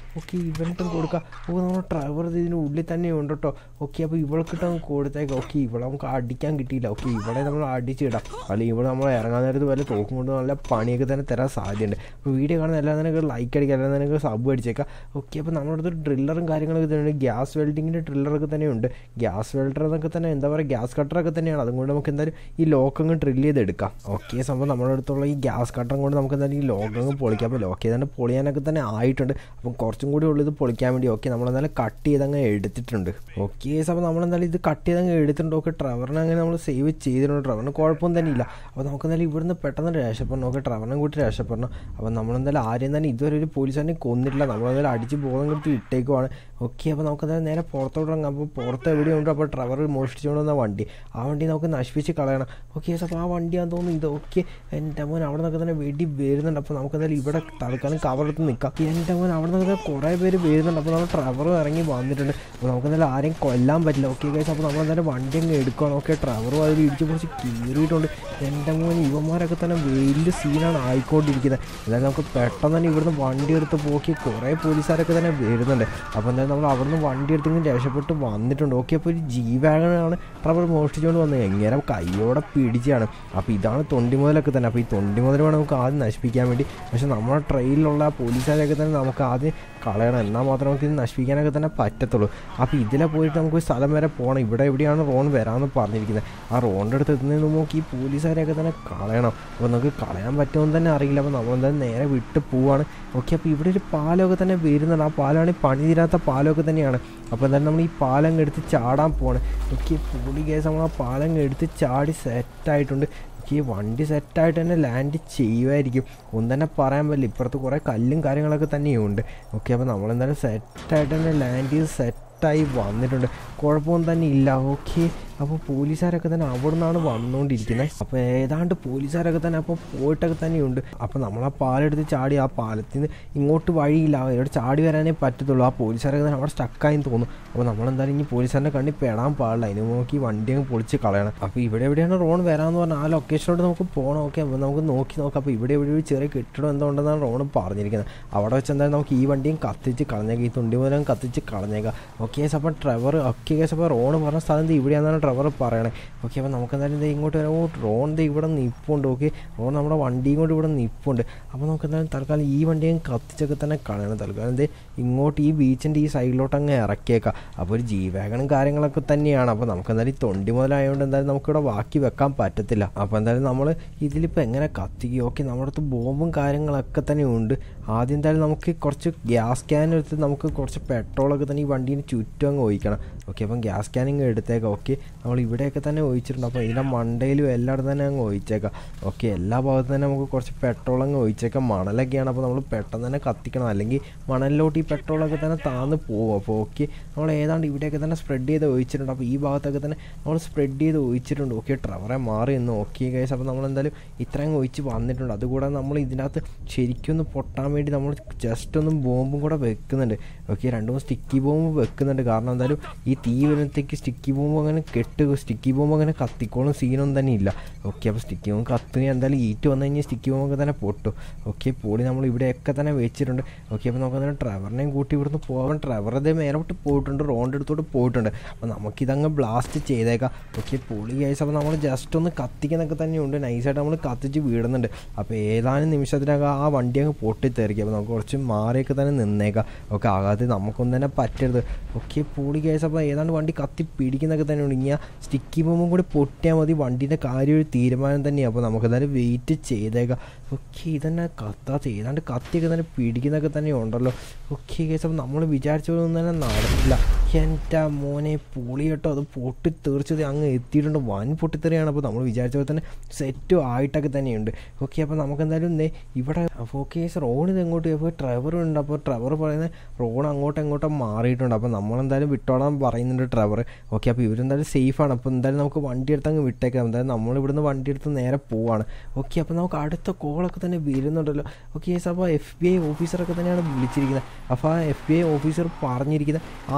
ഓക്കെ ഇവനിട്ടും കൊടുക്കാം ഓ നമ്മുടെ ഡ്രൈവർ ഇതിന് ഉള്ളിൽ തന്നെ ഉണ്ട് കേട്ടോ ഓക്കെ അപ്പോൾ ഇവൾക്കിട്ട് അങ്ങ് കൊടുത്തേക്കാം ഓക്കെ ഇവളെ നമുക്ക് അടിക്കാൻ കിട്ടിയില്ല ഓക്കെ ഇവളെ നമ്മൾ അടിച്ചിടാം അല്ലെങ്കിൽ ഇവിടെ നമ്മൾ ഇറങ്ങാൻ നേരത്ത് വല്ല തോക്കും കൊണ്ട് നല്ല പണിയൊക്കെ തന്നെ തരാൻ സാധ്യതയുണ്ട് അപ്പോൾ വീഡിയോ കാണുന്ന എല്ലാം തന്നെ ലൈക്ക് അടിക്കുക എല്ലാം തന്നെ സബ് അടിച്ചേക്കാം ഓക്കെ അപ്പോൾ നമ്മുടെ അടുത്ത് ഡ്രില്ലറും കാര്യങ്ങളൊക്കെ തന്നെ ഗ്യാസ് വെൽഡിങ്ങിൻ്റെ ഡ്രില്ലറൊക്കെ തന്നെ ഉണ്ട് ഗ്യാസ് വെൽഡർ എന്നൊക്കെ തന്നെ എന്താ പറയുക ഗ്യാസ് കട്ടറൊക്കെ തന്നെയാണ് അതുകൊണ്ട് നമുക്ക് എന്തായാലും ഈ ലോക്ക് അങ്ങ് ഡ്രില്ല് ചെയ്തെടുക്കാം ഓക്കെ സംഭവം നമ്മുടെ അടുത്തുള്ള ഈ ഗ്യാസ് കട്ടറും കൊണ്ട് നമുക്ക് എന്തായാലും ഈ ലോക്ക് അങ്ങ് പൊളിക്കാം അപ്പോൾ ലോക്ക് ചെയ്താൽ പൊളിയാനൊക്കെ തന്നെ ആയിട്ടുണ്ട് അപ്പം കുറച്ചും കൂടി ഉള്ളത് പൊളിക്കാൻ വേണ്ടി ഓക്കെ നമ്മളെന്തായാലും കട്ട് ചെയ്തങ്ങ് എടുത്തിട്ടുണ്ട് ഓക്കെ അപ്പോൾ നമ്മളെന്തായാലും ഇത് കട്ട് ചെയ്തങ്ങ് എടുത്തിട്ടുണ്ട് ഓക്കെ ട്രവറിനെ അങ്ങനെ നമ്മൾ സേവ് ചെയ്തിട്ടുണ്ട് ട്രവറിന് കുഴപ്പം തന്നെ ഇല്ല അപ്പോൾ നമുക്ക് എന്തായാലും ഇവിടുന്ന് പെട്ടെന്ന് രക്ഷപ്പെടണം ഓക്കെ ട്രവറിനെ കൂട്ടി രക്ഷപ്പെടണം അപ്പോൾ നമ്മളെന്തായാലും ആരെയും തന്നെ ഇതുവരെ ഒരു പോലീസുകാരനെ കൊന്നിട്ടില്ല നമ്മളെന്തായാലും അടിച്ച് ബോധം കിട്ടി ഇട്ടേക്കുവാണ് ഓക്കെ അപ്പോൾ നമുക്ക് എന്തായാലും നേരെ പുറത്തോട്ട് ഇറങ്ങാം അപ്പോൾ പുറത്ത് എവിടെയുണ്ട് അപ്പോൾ ട്രവർ മോഷ്ടിച്ചുകൊണ്ട് വന്ന വണ്ടി ആ വണ്ടി നമുക്ക് നശിപ്പിച്ച് കളയണം ഓക്കെ അപ്പോൾ ആ വണ്ടിയാന്ന് തോന്നുന്നു ഇത് ഓക്കെ എൻ്റെ മോൻ അവിടെ നിന്നൊക്കെ തന്നെ വെടി വരുന്നുണ്ട് അപ്പോൾ നമുക്ക് എന്തായാലും ഇവിടെ തൽക്കാലം കവറെടുത്ത് നിൽക്കാം എൻ്റെ മോൻ അവിടെ നിന്നൊക്കെ കുറേ പേര് വരുന്നുണ്ട് അപ്പോൾ നമ്മൾ ട്രവറും ഇറങ്ങി വന്നിട്ടുണ്ട് അപ്പോൾ നമുക്ക് എന്തായാലും ആരെയും കൊല്ലാൻ പറ്റില്ല ഓക്കെ ഗൈസ് അപ്പോൾ നമ്മൾ എന്തായാലും വണ്ടി അങ്ങ് എടുക്കുകയാണ് ഓക്കെ ട്രവറും അതിൽ ഇടിച്ച് കുറച്ച് കീറിയിട്ടുണ്ട് എൻ്റെ മോൻ ഇവന്മാരൊക്കെ തന്നെ വലിയ സീനാണ് ആയിക്കൊണ്ടിരിക്കുന്നത് എന്തായാലും നമുക്ക് പെട്ടെന്ന് തന്നെ ഇവിടുന്ന് വണ്ടി എടുത്ത് പോക്കി കുറേ പോലീസുകാരൊക്കെ തന്നെ വരുന്നുണ്ട് അപ്പോൾ എന്തായാലും നമ്മൾ അവിടുന്ന് വണ്ടി എടുത്തെങ്കിലും രക്ഷപ്പെട്ട് വന്നിട്ടുണ്ട് ഓക്കെ അപ്പോൾ ഒരു ജി വാഗണാണ് ട്രവർ മോഷ്ടിച്ചുകൊണ്ട് വന്നത് എങ്ങനെ കയ്യോടെ പിടിച്ചാണ് അപ്പോൾ ഇതാണ് തൊണ്ടി മുതലൊക്കെ തന്നെ അപ്പോൾ ഈ തൊണ്ടി മുതൽ വേണം നമുക്ക് ആദ്യം നശിപ്പിക്കാൻ വേണ്ടി പക്ഷേ നമ്മുടെ ട്രെയിനിലുള്ള പോലീസുകാരൊക്കെ തന്നെ നമുക്ക് ആദ്യം കളയണം എന്നാൽ മാത്രമേ നമുക്ക് ഇത് നശിപ്പിക്കാനൊക്കെ തന്നെ പറ്റത്തുള്ളൂ അപ്പോൾ ഇതിലെ പോയിട്ട് നമുക്ക് ഒരു സ്ഥലം വരെ പോകണം ഇവിടെ എവിടെയാണ് റോൺ വരാമെന്ന് പറഞ്ഞിരിക്കുന്നത് ആ റോണിൻ്റെ അടുത്ത് എത്തുന്നതിന് മുമ്പ് ഈ പോലീസുകാരെയൊക്കെ തന്നെ കളയണം അപ്പോൾ നമുക്ക് കളയാൻ പറ്റുമെന്ന് തന്നെ അറിയില്ല അപ്പോൾ നമ്മൾ എന്തായാലും നേരെ വിട്ട് പോവാണ് ഓക്കെ അപ്പോൾ ഇവിടെ ഒരു പാലമൊക്കെ തന്നെ വരുന്നുണ്ട് ആ പാലമാണ് ഈ പണി തീരാത്ത പാലമൊക്കെ തന്നെയാണ് അപ്പോൾ എന്തായാലും നമ്മൾ ഈ പാലം എടുത്ത് ചാടാൻ പോവാണ് ഓക്കെ പൊളി കേസ് നമ്മൾ ആ പാലം എടുത്ത് ചാടി സെറ്റായിട്ടുണ്ട് ഈ വണ്ടി സെറ്റായിട്ട് തന്നെ ലാൻഡ് ചെയ്യുമായിരിക്കും ഒന്നും തന്നെ പറയാൻ പറ്റില്ല ഇപ്പുറത്ത് കുറേ കല്ലും കാര്യങ്ങളൊക്കെ തന്നെയുണ്ട് ഓക്കെ അപ്പോൾ നമ്മളെന്തായാലും സെറ്റായിട്ട് തന്നെ ലാൻഡ് ചെയ്ത് സെറ്റായി വന്നിട്ടുണ്ട് കുഴപ്പമൊന്നും തന്നെ ഇല്ല ഓക്കെ അപ്പോൾ പോലീസുകാരൊക്കെ തന്നെ അവിടെ നിന്നാണ് വന്നുകൊണ്ടിരിക്കുന്നത് അപ്പോൾ ഏതാണ്ട് പോലീസുകാരൊക്കെ തന്നെ അപ്പോൾ പോയിട്ടൊക്കെ തന്നെയുണ്ട് അപ്പോൾ നമ്മൾ ആ പാലെടുത്ത് ചാടി ആ പാലത്തിൽ നിന്ന് ഇങ്ങോട്ട് വഴിയില്ല ഇവിടെ ചാടി വരാനേ പറ്റത്തുള്ളൂ ആ പോലീസുകാരൊക്കെ തന്നെ അവിടെ സ്റ്റക്കായെന്ന് തോന്നും അപ്പോൾ നമ്മളെന്തായാലും ഇനി പോലീസുകാരൻ്റെ കണ്ണി പെടാൻ പാടില്ല അതിന് നോക്കി വണ്ടി അങ്ങ് പൊളിച്ച് കളയണം അപ്പോൾ ഇവിടെ എവിടെയാണ് റോൺ വരാമെന്ന് പറഞ്ഞാൽ ആ ലൊക്കേഷനിലോട്ട് നമുക്ക് പോകണം ഓക്കെ അപ്പോൾ നമുക്ക് നോക്കി നോക്കാം അപ്പോൾ ഇവിടെ എവിടെ ഒരു ചെറിയ കെട്ടിടം എന്തുകൊണ്ടെന്നാണ് റോൺ പറഞ്ഞിരിക്കുന്നത് അവിടെ വെച്ച് എന്തായാലും നമുക്ക് ഈ വണ്ടിയും കത്തിച്ച് കളഞ്ഞേക്കാം ഈ തുണ്ടി മുതലും കത്തിച്ച് കളഞ്ഞേക്കാം ഓക്കെ കേസ് അപ്പോൾ ഡ്രൈവർ ഓക്കെ കേസ് അപ്പോൾ റോൺ പറഞ്ഞ സ്ഥലം ഇത് ഇവിടെയാണെന്നാണ് ഡ്രൈവർ പറയണേ ഓക്കെ അപ്പോൾ നമുക്ക് എന്തായാലും ഇത് ഇങ്ങോട്ട് വരാം ഓ റോൺ ഇത് ഇവിടെ നിൽപ്പുണ്ട് ഓക്കെ റോൺ നമ്മുടെ വണ്ടിയും കൊണ്ട് ഇവിടെ നിൽപ്പുണ്ട് അപ്പോൾ നമുക്ക് എന്തായാലും തൽക്കാലം ഈ വണ്ടിയും കത്തിച്ചൊക്കെ തന്നെ കളയണം തൽക്കാലം ഇത് ഇങ്ങോട്ട് ഈ ബീച്ചിൻ്റെ ഈ സൈഡിലോട്ട് അങ്ങ് ഇറക്കിയേക്കാം അപ്പോൾ ഒരു ജീവാഗണും കാര്യങ്ങളൊക്കെ തന്നെയാണ് അപ്പോൾ നമുക്ക് എന്തായാലും ഈ തൊണ്ടി മുതലായതുകൊണ്ട് എന്തായാലും നമുക്കിവിടെ ബാക്കി വെക്കാൻ പറ്റത്തില്ല അപ്പോൾ എന്തായാലും നമ്മൾ ഇതിലിപ്പോൾ എങ്ങനെ കത്തിക്കും ഓക്കെ നമ്മുടെ അടുത്ത് ബോംബും കാര്യങ്ങളൊക്കെ തന്നെ ഉണ്ട് ആദ്യം എന്തായാലും നമുക്ക് കുറച്ച് ഗ്യാസ് ക്യാൻ എടുത്ത് നമുക്ക് കുറച്ച് പെട്രോളൊക്കെ തന്നെ ഈ വണ്ടീന് ചുറ്റും അങ്ങ് ഒഴിക്കണം ഓക്കെ അപ്പം ഗ്യാസ് ക്യാനിങ് എടുത്തേക്കാം ഓക്കെ നമ്മൾ ഇവിടെയൊക്കെ തന്നെ ഒഴിച്ചിട്ടുണ്ട് അപ്പോൾ ഇതിൻ്റെ മണ്ടയിലും എല്ലായിടത്തും തന്നെ അങ്ങ് ഒഴിച്ചേക്കാം ഓക്കെ എല്ലാ ഭാഗത്തും തന്നെ നമുക്ക് കുറച്ച് പെട്രോൾ അങ്ങ് ഒഴിച്ചേക്കാം മണലൊക്കെയാണ് അപ്പോൾ നമ്മൾ പെട്ടെന്ന് തന്നെ കത്തിക്കണം അല്ലെങ്കിൽ മണലിലോട്ട് ഈ പെട്രോളൊക്കെ തന്നെ താന്ന് പോകും അപ്പോൾ ഓക്കെ നമ്മൾ ഏതാണ്ട് ഇവിടെയൊക്കെ തന്നെ സ്പ്രെഡ് ചെയ്ത് ഒഴിച്ചിട്ടുണ്ട് അപ്പോൾ ഈ ഭാഗത്തൊക്കെ തന്നെ നമ്മൾ സ്പ്രെഡ് ചെയ്ത് ഒഴിച്ചിട്ടുണ്ട് ഓക്കെ ട്രവറെ മാറി എന്ന് ഓക്കെ കേസ് അപ്പോൾ നമ്മൾ എന്തായാലും ഇത്രയും ഒഴിച്ച് വന്നിട്ടുണ്ട് അതുകൂടാതെ നമ്മൾ ഇതിനകത്ത് ശരിക്കും ഒന്ന് പൊട്ടാൻ വേണ്ടി നമ്മൾ ജസ്റ്റ് ഒന്ന് ബോംബും കൂടെ വെക്കുന്നുണ്ട് ഓക്കെ രണ്ട് മൂന്ന് സ്റ്റിക്കി ബോംബ് വെക്കുന്നുണ്ട് കാരണം എന്തായാലും ഈ തീ വരുന്നത്തേക്ക് സ്റ്റിക്കി ബോംബ് അങ്ങനെ കെട്ട് സ്റ്റിക്കി ബോംബ് അങ്ങനെ കത്തിക്കോളും സീനൊന്നും തന്നെ ഇല്ല ഓക്കെ അപ്പോൾ സ്റ്റിക്കി ബോംബ് കത്തുക എന്തായാലും ഈറ്റ് വന്നു കഴിഞ്ഞാൽ സ്റ്റിക്കി ബോംബൊക്കെ തന്നെ പൊട്ടും ഓക്കെ പൊടി നമ്മൾ ഇവിടെയൊക്കെ തന്നെ വെച്ചിട്ടുണ്ട് ഓക്കെ അപ്പോൾ നമുക്ക് തന്നെ ഡ്രൈവറിനെയും കൂട്ടി ഇവിടുന്ന് പോകാൻ ഡ്രൈവർ അതേ മേലോട്ട് പോയിട്ടുണ്ട് റോഡിൻ്റെ അടുത്തോട്ട് പോയിട്ടുണ്ട് അപ്പോൾ നമുക്കിതങ്ങ് ബ്ലാസ്റ്റ് ചെയ്തേക്കാം ഓക്കെ പൊളി കേസ് അപ്പോൾ നമ്മൾ ജസ്റ്റ് ഒന്ന് കത്തിക്കുന്നൊക്കെ തന്നെയുണ്ട് നൈസായിട്ട് നമ്മൾ കത്തിച്ച് വീടുന്നുണ്ട് അപ്പോൾ ഏതാനും നിമിഷത്തിനകം ആ വണ്ടി അങ്ങ് പൊട്ടിത്തെറിക്കും അപ്പോൾ നമുക്ക് കുറച്ച് മാറിയൊക്കെ തന്നെ നിന്നേക്കാം ഓക്കെ ആകാതെ നമുക്കൊന്നും തന്നെ പറ്റരുത് ഓക്കെ പൊളി കേസ് അപ്പോൾ ഏതാണ്ട് വണ്ടി കത്തി പിടിക്കുന്നൊക്കെ തന്നെയുണ്ട് ഇനി ആ സ്റ്റിക്കി ബോംബും കൂടി പൊട്ടിയാൽ മതി വണ്ടീൻ്റെ കാര്യം ഒരു തീരുമാനം തന്നെയാണ് അപ്പോൾ നമുക്ക് എന്തായാലും വെയിറ്റ് ചെയ്തേക്കാം ഓക്കെ ഇതന്നെ കത്താത്ത ഏതാണ്ട് കത്തിയൊക്കെ തന്നെ പിടിക്കുന്നൊക്കെ തന്നെ ഉണ്ടല്ലോ ഓക്കെ കേസ് അപ്പോൾ നമ്മൾ വിചാരിച്ച പോലെ ഒന്നും തന്നെ നടന്നില്ല എൻ്റെ മോനെ പൊളി കേട്ടോ അത് പൊട്ടിത്തെറിച്ചത് അങ്ങ് എത്തിയിട്ടുണ്ട് വൻ പൊട്ടിത്തെറിയാണ് അപ്പോൾ നമ്മൾ വിചാരിച്ച പോലെ തന്നെ സെറ്റും ആയിട്ടൊക്കെ തന്നെയുണ്ട് ഓക്കെ അപ്പോൾ നമുക്ക് എന്തായാലും ഇന്നേ ഇവിടെ അപ്പോൾ ഓക്കെ റോൺ ഇത് എങ്ങോട്ട് അപ്പോൾ ഡ്രൈവർ ഉണ്ട് അപ്പോൾ ഡ്രൈവർ പറയുന്നത് റോൺ അങ്ങോട്ടും ഇങ്ങോട്ടും മാറിയിട്ടുണ്ട് അപ്പോൾ നമ്മളെന്തായാലും വിട്ടോളാൻ പറയുന്നുണ്ട് ഡ്രൈവർ ഓക്കെ അപ്പോൾ ഇവരെന്തായാലും സേഫാണ് അപ്പോൾ എന്തായാലും നമുക്ക് വണ്ടി എടുത്ത് അങ്ങ് വിട്ടേക്കാം എന്തായാലും നമ്മൾ ഇവിടുന്ന് വണ്ടി എടുത്ത് നേരെ പോവാണ് ഓക്കെ അപ്പോൾ നമുക്ക് അടുത്ത കോളൊക്കെ തന്നെ വരുന്നുണ്ടല്ലോ ഓക്കെ യെസ് അപ്പോൾ എഫ് ബി ഐ ഓഫീസറൊക്കെ തന്നെയാണ് വിളിച്ചിരിക്കുന്നത് അപ്പോൾ ആ എഫ് ബി ഐ ഓഫീസർ പറഞ്ഞിരിക്കുന്നത് ആ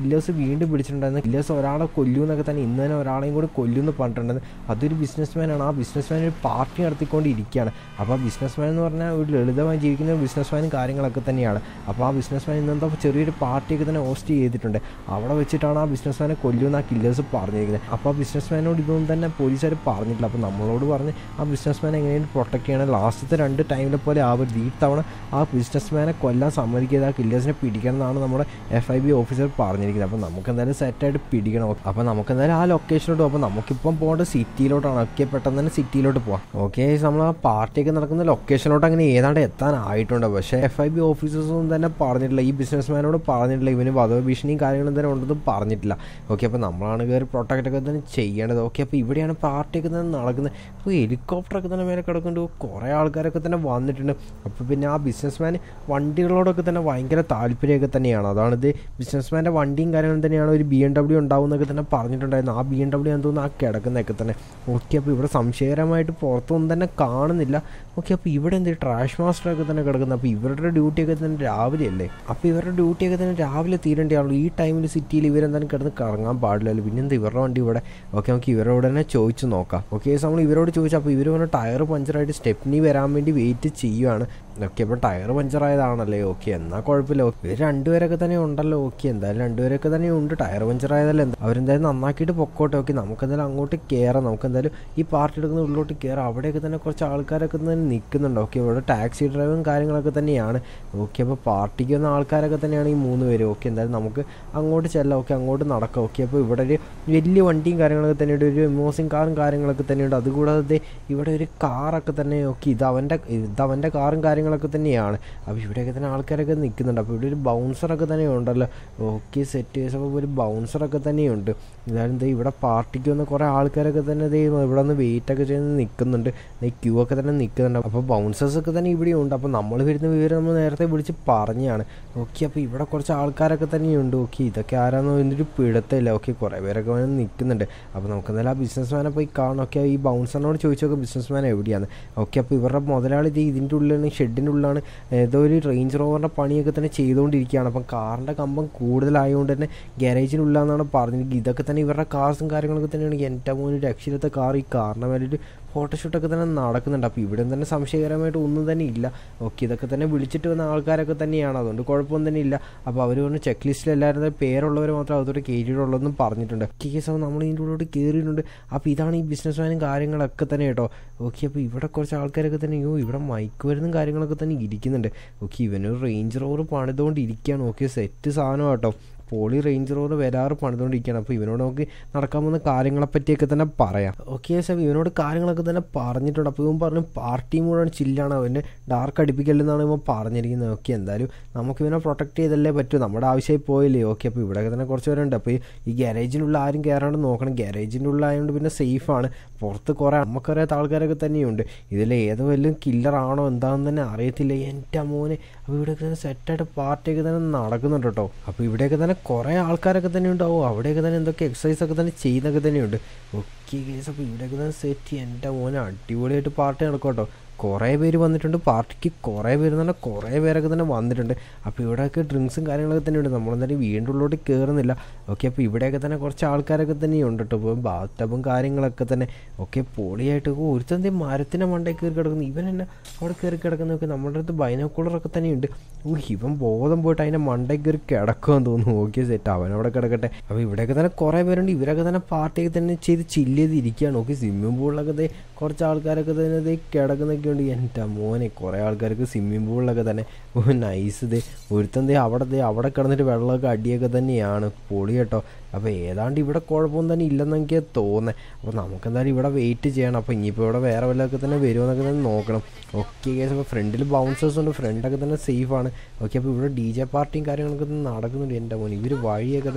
കില്ലേഴ്സ് വീണ്ടും പിടിച്ചിട്ടുണ്ടായിരുന്നു കില്ലേഴ്സ് ഒരാളെ കൊല്ലൂ എന്നൊക്കെ തന്നെ ഇന്ന് തന്നെ ഒരാളെയും കൂടി കൊല്ലൂ എന്ന് പറഞ്ഞിട്ടുണ്ടായിരുന്നു അതൊരു ബിസിനസ്മാനാണ് ആ ബിസിനസ്മാൻ ഒരു പാർട്ടി നടത്തിക്കൊണ്ടിരിക്കുകയാണ് അപ്പോൾ ആ ബിസിനസ്മാൻ എന്ന് പറഞ്ഞാൽ ഒരു ലളിതമായി ജീവിക്കുന്ന ഒരു ബിസിനസ്മാനും കാര്യങ്ങളൊക്കെ തന്നെയാണ് അപ്പോൾ ആ ബിസിനസ്മാൻ ഇന്നെന്തോ ചെറിയൊരു പാർട്ടിയൊക്കെ തന്നെ ഹോസ്റ്റ് ചെയ്തിട്ടുണ്ട് അവിടെ വെച്ചിട്ടാണ് ആ ബിസിനസ്മാനെ കൊല്ലുമെന്ന് ആ കില്ലേഴ്സ് പറഞ്ഞിരിക്കുന്നത് അപ്പോൾ ആ ബിസിനസ്മാനോട് ഇതൊന്നും തന്നെ പോലീസുകാർ പറഞ്ഞിട്ടില്ല അപ്പോൾ നമ്മളോട് പറഞ്ഞ് ആ ബിസിനസ്മാനെ എങ്ങനെയാണ് പ്രൊട്ടക്ട് ചെയ്യണം ലാസ്റ്റത്തെ രണ്ട് ടൈമിലെ പോലെ ആവരുത് ഈ തവണ ആ ബിസിനസ്മാനെ കൊല്ലാൻ സമ്മതിക്കാതെ ആ കില്ലേഴ്സിനെ പിടിക്കണം എന്നാണ് നമ്മുടെ എഫ് ഐ ബി ഓഫീസർ പറഞ്ഞിരിക്കുന്നത് അപ്പോൾ നമുക്ക് എന്തായാലും സെറ്റായിട്ട് പിടിക്കണം അപ്പോൾ നമുക്ക് എന്തായാലും ആ ലൊക്കേഷനിലോട്ട് പോകും അപ്പോൾ നമുക്കിപ്പം പോകേണ്ടത് സിറ്റിയിലോട്ടാണ് ഒക്കെ പെട്ടെന്ന് തന്നെ സിറ്റിയിലോട്ട് പോകാം ഓക്കെ നമ്മൾ ആ പാർട്ടിയൊക്കെ നടക്കുന്ന ലൊക്കേഷനിലോട്ട് അങ്ങനെ ഏതാണ്ട് എത്താനായിട്ടുണ്ട് പക്ഷേ എഫ് ഐ ബി ഓഫീസേഴ്സൊന്നും തന്നെ പറഞ്ഞിട്ടില്ല ഈ ബിസിനസ്മാനോട് പറഞ്ഞിട്ടില്ല ഇവന് വധഭീഷണിയും കാര്യങ്ങളും തന്നെ ഉണ്ടെന്നും പറഞ്ഞിട്ടില്ല ഓക്കെ അപ്പോൾ നമ്മളാണ് കയറി പ്രൊട്ടക്റ്റ് ഒക്കെ തന്നെ ചെയ്യേണ്ടത് ഓക്കെ അപ്പോൾ ഇവിടെയാണ് പാർട്ടിയൊക്കെ തന്നെ നടക്കുന്നത് ഇപ്പോൾ ഹെലികോപ്റ്ററൊക്കെ തന്നെ മേലെ കിടക്കുന്നുണ്ട് കുറേ ആൾക്കാരൊക്കെ തന്നെ വന്നിട്ടുണ്ട് അപ്പോൾ പിന്നെ ആ ബിസിനസ്മാൻ വണ്ടികളോടൊക്കെ തന്നെ ഭയങ്കര താല്പര്യമൊക്കെ തന്നെയാണ് അതാണിത് ബിസിനസ്മാൻ്റെ വണ്ടിയും കാര്യങ്ങളും തന്നെയാണ് ഒരു ബി എം ഡബ്ല്യു ഉണ്ടാവുമെന്നൊക്കെ തന്നെ പറഞ്ഞിട്ടുണ്ടായിരുന്നു ആ ബി എം ഡബ്ല്യു എന്ന് തോന്നുന്നു ആ കിടക്കുന്നതൊക്കെ തന്നെ ഓക്കെ അപ്പോൾ ഇവിടെ സംശയകരമായിട്ട് പുറത്തൊന്നും തന്നെ കാണുന്നില്ല ഓക്കെ അപ്പോൾ ഇവിടെ എന്ത് ട്രാഷ് മാസ്റ്ററൊക്കെ തന്നെ കിടക്കുന്നത് അപ്പോൾ ഇവരുടെ ഡ്യൂട്ടിയൊക്കെ തന്നെ രാവിലെ അല്ലേ അപ്പോൾ ഇവരുടെ ഡ്യൂട്ടിയൊക്കെ തന്നെ രാവിലെ തീരേണ്ടതാണല്ലോ ഈ ടൈമിൽ സിറ്റിയിൽ ഇവരെന്തായാലും കിടന്ന് കറങ്ങാൻ പാടില്ലല്ലോ പിന്നെന്താ ഇവരുടെ വണ്ടി ഇവിടെ ഓക്കെ നമുക്ക് ഇവരോട് തന്നെ ചോദിച്ചു നോക്കാം ഓക്കെ നമ്മൾ ഇവരോട് ചോദിച്ചു അപ്പോൾ ഇവർ പറഞ്ഞ ടയർ പഞ്ചറായിട്ട് സ്റ്റെപ്നി വരാൻ വേണ്ടി വെയിറ്റ് ചെയ്യുവാണ് ഓക്കെ അപ്പോൾ ടയർ പഞ്ചറായതാണല്ലേ ഓക്കെ എന്നാൽ കുഴപ്പമില്ല ഇവർ രണ്ടുപേരൊക്കെ തന്നെ ഉണ്ടല്ലോ ഓക്കെ എന്തായാലും രണ്ടുപേരൊക്കെ തന്നെ ഉണ്ട് ടയർ പഞ്ചറായതല്ലേ എന്താ അവരെന്തായാലും നന്നാക്കിയിട്ട് പൊക്കോട്ടെ ഓക്കെ നമുക്ക് എന്തായാലും അങ്ങോട്ട് കയറാം നമുക്ക് എന്തായാലും ഈ പാർട്ടി എടുക്കുന്ന ഉള്ളിലോട്ട് കയറാം അവിടെയൊക്കെ തന്നെ കുറച്ച് ആൾക്കാരൊക്കെ തന്നെ നിൽക്കുന്നുണ്ട് ഓക്കെ ഇവിടെ ടാക്സി ഡ്രൈവറും കാര്യങ്ങളൊക്കെ തന്നെയാണ് ഓക്കെ അപ്പോൾ പാർട്ടിക്ക് വന്ന ആൾക്കാരൊക്കെ തന്നെയാണ് ഈ മൂന്ന് പേര് ഓക്കെ എന്തായാലും നമുക്ക് അങ്ങോട്ട് ചെല്ലാം ഓക്കെ അങ്ങോട്ട് നടക്കാം ഓക്കെ അപ്പോൾ ഇവിടെ ഒരു വലിയ വണ്ടിയും കാര്യങ്ങളൊക്കെ തന്നെയുണ്ട് ഒരു എമോസിങ് കാറും കാര്യങ്ങളൊക്കെ തന്നെയുണ്ട് അതുകൂടാതെ ഇവിടെ ഒരു കാറൊക്കെ തന്നെ ഓക്കെ ഇത് അവൻ്റെ ഇത് അവൻ്റെ കാറും കാര്യങ്ങളൊക്കെ തന്നെയാണ് അപ്പോൾ ഇവിടെയൊക്കെ തന്നെ ആൾക്കാരൊക്കെ നിൽക്കുന്നുണ്ട് അപ്പോൾ ഇവിടെ ഒരു ബൗൺസറൊക്കെ തന്നെ ഉണ്ടല്ലോ ഓക്കെ സെറ്റ് കേസ് അപ്പോൾ ഒരു ബൗൺസറൊക്കെ തന്നെയുണ്ട് എന്തായാലും ദേ ഇവിടെ പാർട്ടിക്ക് വന്ന കുറേ ആൾക്കാരൊക്കെ തന്നെ ദേ ഇവിടെ നിന്ന് വെയിറ്റ് ഒക്കെ ചെയ്ത് നിൽക്കുന്നുണ്ട് ദേ ക്യൂ ഒക്കെ തന്നെ നിൽക്കുന്നുണ്ട് അപ്പോൾ ബൗൺസേഴ്സൊക്കെ തന്നെ ഇവിടെ ഉണ്ട് അപ്പോൾ നമ്മൾ വരുന്ന വിവരം നമ്മൾ നേരത്തെ വിളിച്ച് പറഞ്ഞാണ് ഓക്കെ അപ്പോൾ ഇവിടെ കുറച്ച് ആൾക്കാരൊക്കെ തന്നെയുണ്ട് ഓക്കെ ഇതൊക്കെ ആരാന്ന് എന്നൊരു പിടുത്തമില്ല ഓക്കെ കുറേ പേരൊക്കെ വന്ന് നിൽക്കുന്നുണ്ട് അപ്പോൾ നമുക്ക് എന്തായാലും ആ ബിസിനസ്മാനെ പോയി കാണാം ഓക്കെ ഈ ബൗൺസറിനോട് ചോദിച്ചു നോക്കാം ബിസിനസ്മാൻ എവിടെയാണ് ഓക്കെ അപ്പോൾ ഇവരുടെ മുതലാളി ഇത് ഇതിൻ്റെ ഉള്ളിലാണ് ഷെഡിൻ്റെ ഉള്ളിലാണ് ഏതോ ഒരു റേഞ്ച് റോവറിൻ്റെ പണിയൊക്കെ തന്നെ ചെയ്തുകൊണ്ടിരിക്കുകയാണ് അപ്പം കാറിൻ്റെ കമ്പം കൂടുതലായതുകൊണ്ട് തന്നെ ഗ്യാരേജിനുള്ളിലാണെന്നാണ് പറഞ്ഞത് ഇതൊക്കെ തന്നെ ഇവരുടെ കാർസും കാര്യങ്ങളൊക്കെ തന്നെയാണ് എൻ്റെ മോന് രക്ഷയിലത്തെ കാർ ഈ കാറിൻ്റെ മേലൊരു ഫോട്ടോഷൂട്ടൊക്കെ തന്നെ നടക്കുന്നുണ്ട് അപ്പോൾ ഇവിടെ തന്നെ സംശയകരമായിട്ട് ഒന്നും തന്നെ ഇല്ല ഓക്കെ ഇതൊക്കെ തന്നെ വിളിച്ചിട്ട് വന്ന ആൾക്കാരൊക്കെ തന്നെയാണ് അതുകൊണ്ട് കുഴപ്പമൊന്നും തന്നെ ഇല്ല അപ്പോൾ അവർ പറഞ്ഞു ചെക്ക് ലിസ്റ്റിൽ എല്ലാവരും പേരുള്ളവർ മാത്രം അതോടെ കയറിയിട്ടുള്ളതെന്നും പറഞ്ഞിട്ടുണ്ട് കേസ് അപ്പോൾ നമ്മൾ ഇതിൻ്റെ ഉള്ളിലോട്ട് കയറിയിട്ടുണ്ട് അപ്പോൾ ഇതാണ് ഈ ബിസിനസ്മാനും കാര്യങ്ങളൊക്കെ തന്നെ കേട്ടോ ഓക്കെ അപ്പോൾ ഇവിടെ കുറച്ച് ആൾക്കാരൊക്കെ തന്നെ അയ്യോ ഇവിടെ മൈക്ക് വരുന്നും കാര്യങ്ങളൊക്കെ തന്നെ ഇരിക്കുന്നുണ്ട് ഓക്കെ ഇവനൊരു റേഞ്ച് റോവർ പണിതുകൊണ്ട് ഇരിക്കുകയാണ് ഓക്കെ സെറ്റ് സാധനം കേട്ടോ പോളി റേഞ്ച് റോഡ് വരാറ് പണിതുകൊണ്ടിരിക്കുകയാണ് അപ്പോൾ ഇവനോട് നമുക്ക് നടക്കാൻ പോകുന്ന കാര്യങ്ങളെ പറ്റിയൊക്കെ തന്നെ പറയാം ഓക്കെ സാർ ഇവനോട് കാര്യങ്ങളൊക്കെ തന്നെ പറഞ്ഞിട്ടുണ്ട് അപ്പോൾ ഇവൻ പറഞ്ഞു പാർട്ടി മുഴുവൻ ചില്ലാണ് അവന് ഡാർക്ക് അടിപ്പിക്കല്ലെന്നാണ് ഇവൻ പറഞ്ഞിരിക്കുന്നത് ഓക്കെ എന്തായാലും നമുക്ക് ഇവനെ പ്രൊട്ടക്ട് ചെയ്തല്ലേ പറ്റൂ നമ്മുടെ ആവശ്യമായി പോയില്ലേ ഓക്കെ അപ്പോൾ ഇവിടെയൊക്കെ തന്നെ കുറച്ച് പേരുണ്ട് അപ്പോൾ ഈ ഗ്യാരേജിനുള്ള ആരും കയറാണ്ട് നോക്കണം ഗ്യാരേജിൻ്റെ ഉള്ളിലായതുകൊണ്ട് പിന്നെ സേഫാണ് പുറത്ത് കുറേ നമുക്കറിയാത്ത ആൾക്കാരൊക്കെ തന്നെയുണ്ട് ഇതിൽ ഏതോ വല്ലതും കില്ലറാണോ എന്താണെന്ന് തന്നെ അറിയത്തില്ല എൻ്റെ മോനെ അപ്പോൾ ഇവിടെയൊക്കെ തന്നെ സെറ്റായിട്ട് പാർട്ടിയൊക്കെ തന്നെ നടക്കുന്നുണ്ട് കേട്ടോ അപ്പോൾ ഇവിടെയൊക്കെ തന്നെ കുറേ ആൾക്കാരൊക്കെ തന്നെ ഉണ്ടാവും അവിടെയൊക്കെ തന്നെ എന്തൊക്കെ എക്സസൈസ് ഒക്കെ തന്നെ ചെയ്യുന്നൊക്കെ തന്നെയുണ്ട് ഓക്കെ കേസ് അപ്പോൾ ഇവിടെയൊക്കെ തന്നെ സെറ്റ് എൻ്റെ മോനെ അടിപൊളിയായിട്ട് പാർട്ടി നടക്കും കേട്ടോ കുറേ പേര് വന്നിട്ടുണ്ട് പാർട്ടിക്ക് കുറേ പേര് എന്ന് പറഞ്ഞാൽ കുറേ പേരൊക്കെ തന്നെ വന്നിട്ടുണ്ട് അപ്പോൾ ഇവിടെയൊക്കെ ഡ്രിങ്ക്സും കാര്യങ്ങളൊക്കെ തന്നെയുണ്ട് നമ്മളെന്തായാലും വീണ്ടും ഉള്ളിലോട്ട് കയറുന്നില്ല ഓക്കെ അപ്പോൾ ഇവിടെയൊക്കെ തന്നെ കുറച്ച് ആൾക്കാരൊക്കെ തന്നെയുണ്ട് കേട്ടോ ഇപ്പോൾ ബാത്ത് ടബും കാര്യങ്ങളൊക്കെ തന്നെ ഒക്കെ പൊളിയായിട്ട് ഒരുത്തന്തി മരത്തിൻ്റെ മണ്ടയിൽ കയറി കിടക്കുന്നു ഇവൻ തന്നെ അവിടെ കയറി കിടക്കുന്നതൊക്കെ നമ്മുടെ അടുത്ത് ബൈനോക്കുളറൊക്കെ തന്നെയുണ്ട് ഓ ഇവൻ ബോധം പോയിട്ട് അതിൻ്റെ മണ്ടയിൽ കയറി കിടക്കുമെന്ന് തോന്നുന്നു ഓക്കെ സെറ്റ് അവൻ അവിടെ കിടക്കട്ടെ അപ്പോൾ ഇവിടെയൊക്കെ തന്നെ കുറേ പേരുണ്ട് ഇവരൊക്കെ തന്നെ പാർട്ടിയൊക്കെ തന്നെ ചെയ്ത് ചില്ല് ചെയ്ത് ഇരിക്കുകയാണ് ഓക്കെ സ്വിമ്മിംഗ് പൂളിലൊക്കെ ദേ കുറച്ച് ആൾക്കാരൊക്കെ തന്നെ ദേ കിടക്കുന്നൊക്കെ ഉണ്ട് എൻ്റെ മോനെ കുറേ ആൾക്കാർക്ക് സ്വിമ്മിംഗ് പൂളിലൊക്കെ തന്നെ ഓ നൈസ് ദേ ഒരുത്തൻ ദേ അവിടെ ദേ അവിടെ കിടന്നിട്ട് വെള്ളമൊക്കെ അടിയൊക്കെ തന്നെയാണ് പൊളി കേട്ടോ അപ്പോൾ ഏതാണ്ട് ഇവിടെ കുഴപ്പമൊന്നും തന്നെ ഇല്ലെന്ന് എനിക്ക് തോന്നുന്നത് അപ്പോൾ നമുക്കെന്തായാലും ഇവിടെ വെയിറ്റ് ചെയ്യണം അപ്പോൾ ഇനിയിപ്പോൾ ഇവിടെ വേറെ വല്ലതൊക്കെ തന്നെ വരുമെന്നൊക്കെ തന്നെ നോക്കണം ഓക്കെ കേസ് അപ്പോൾ ഫ്രണ്ടിൽ ബൗൺസേഴ്സ് ഉണ്ട് ഫ്രണ്ടൊക്കെ തന്നെ സേഫാണ് ഓക്കെ അപ്പോൾ ഇവിടെ ഡി ജെ പാർട്ടിയും കാര്യങ്ങളൊക്കെ തന്നെ നടക്കുന്നുണ്ട് എൻ്റെ മോൻ ഇവർ വഴിയൊക്കെ തന്നെ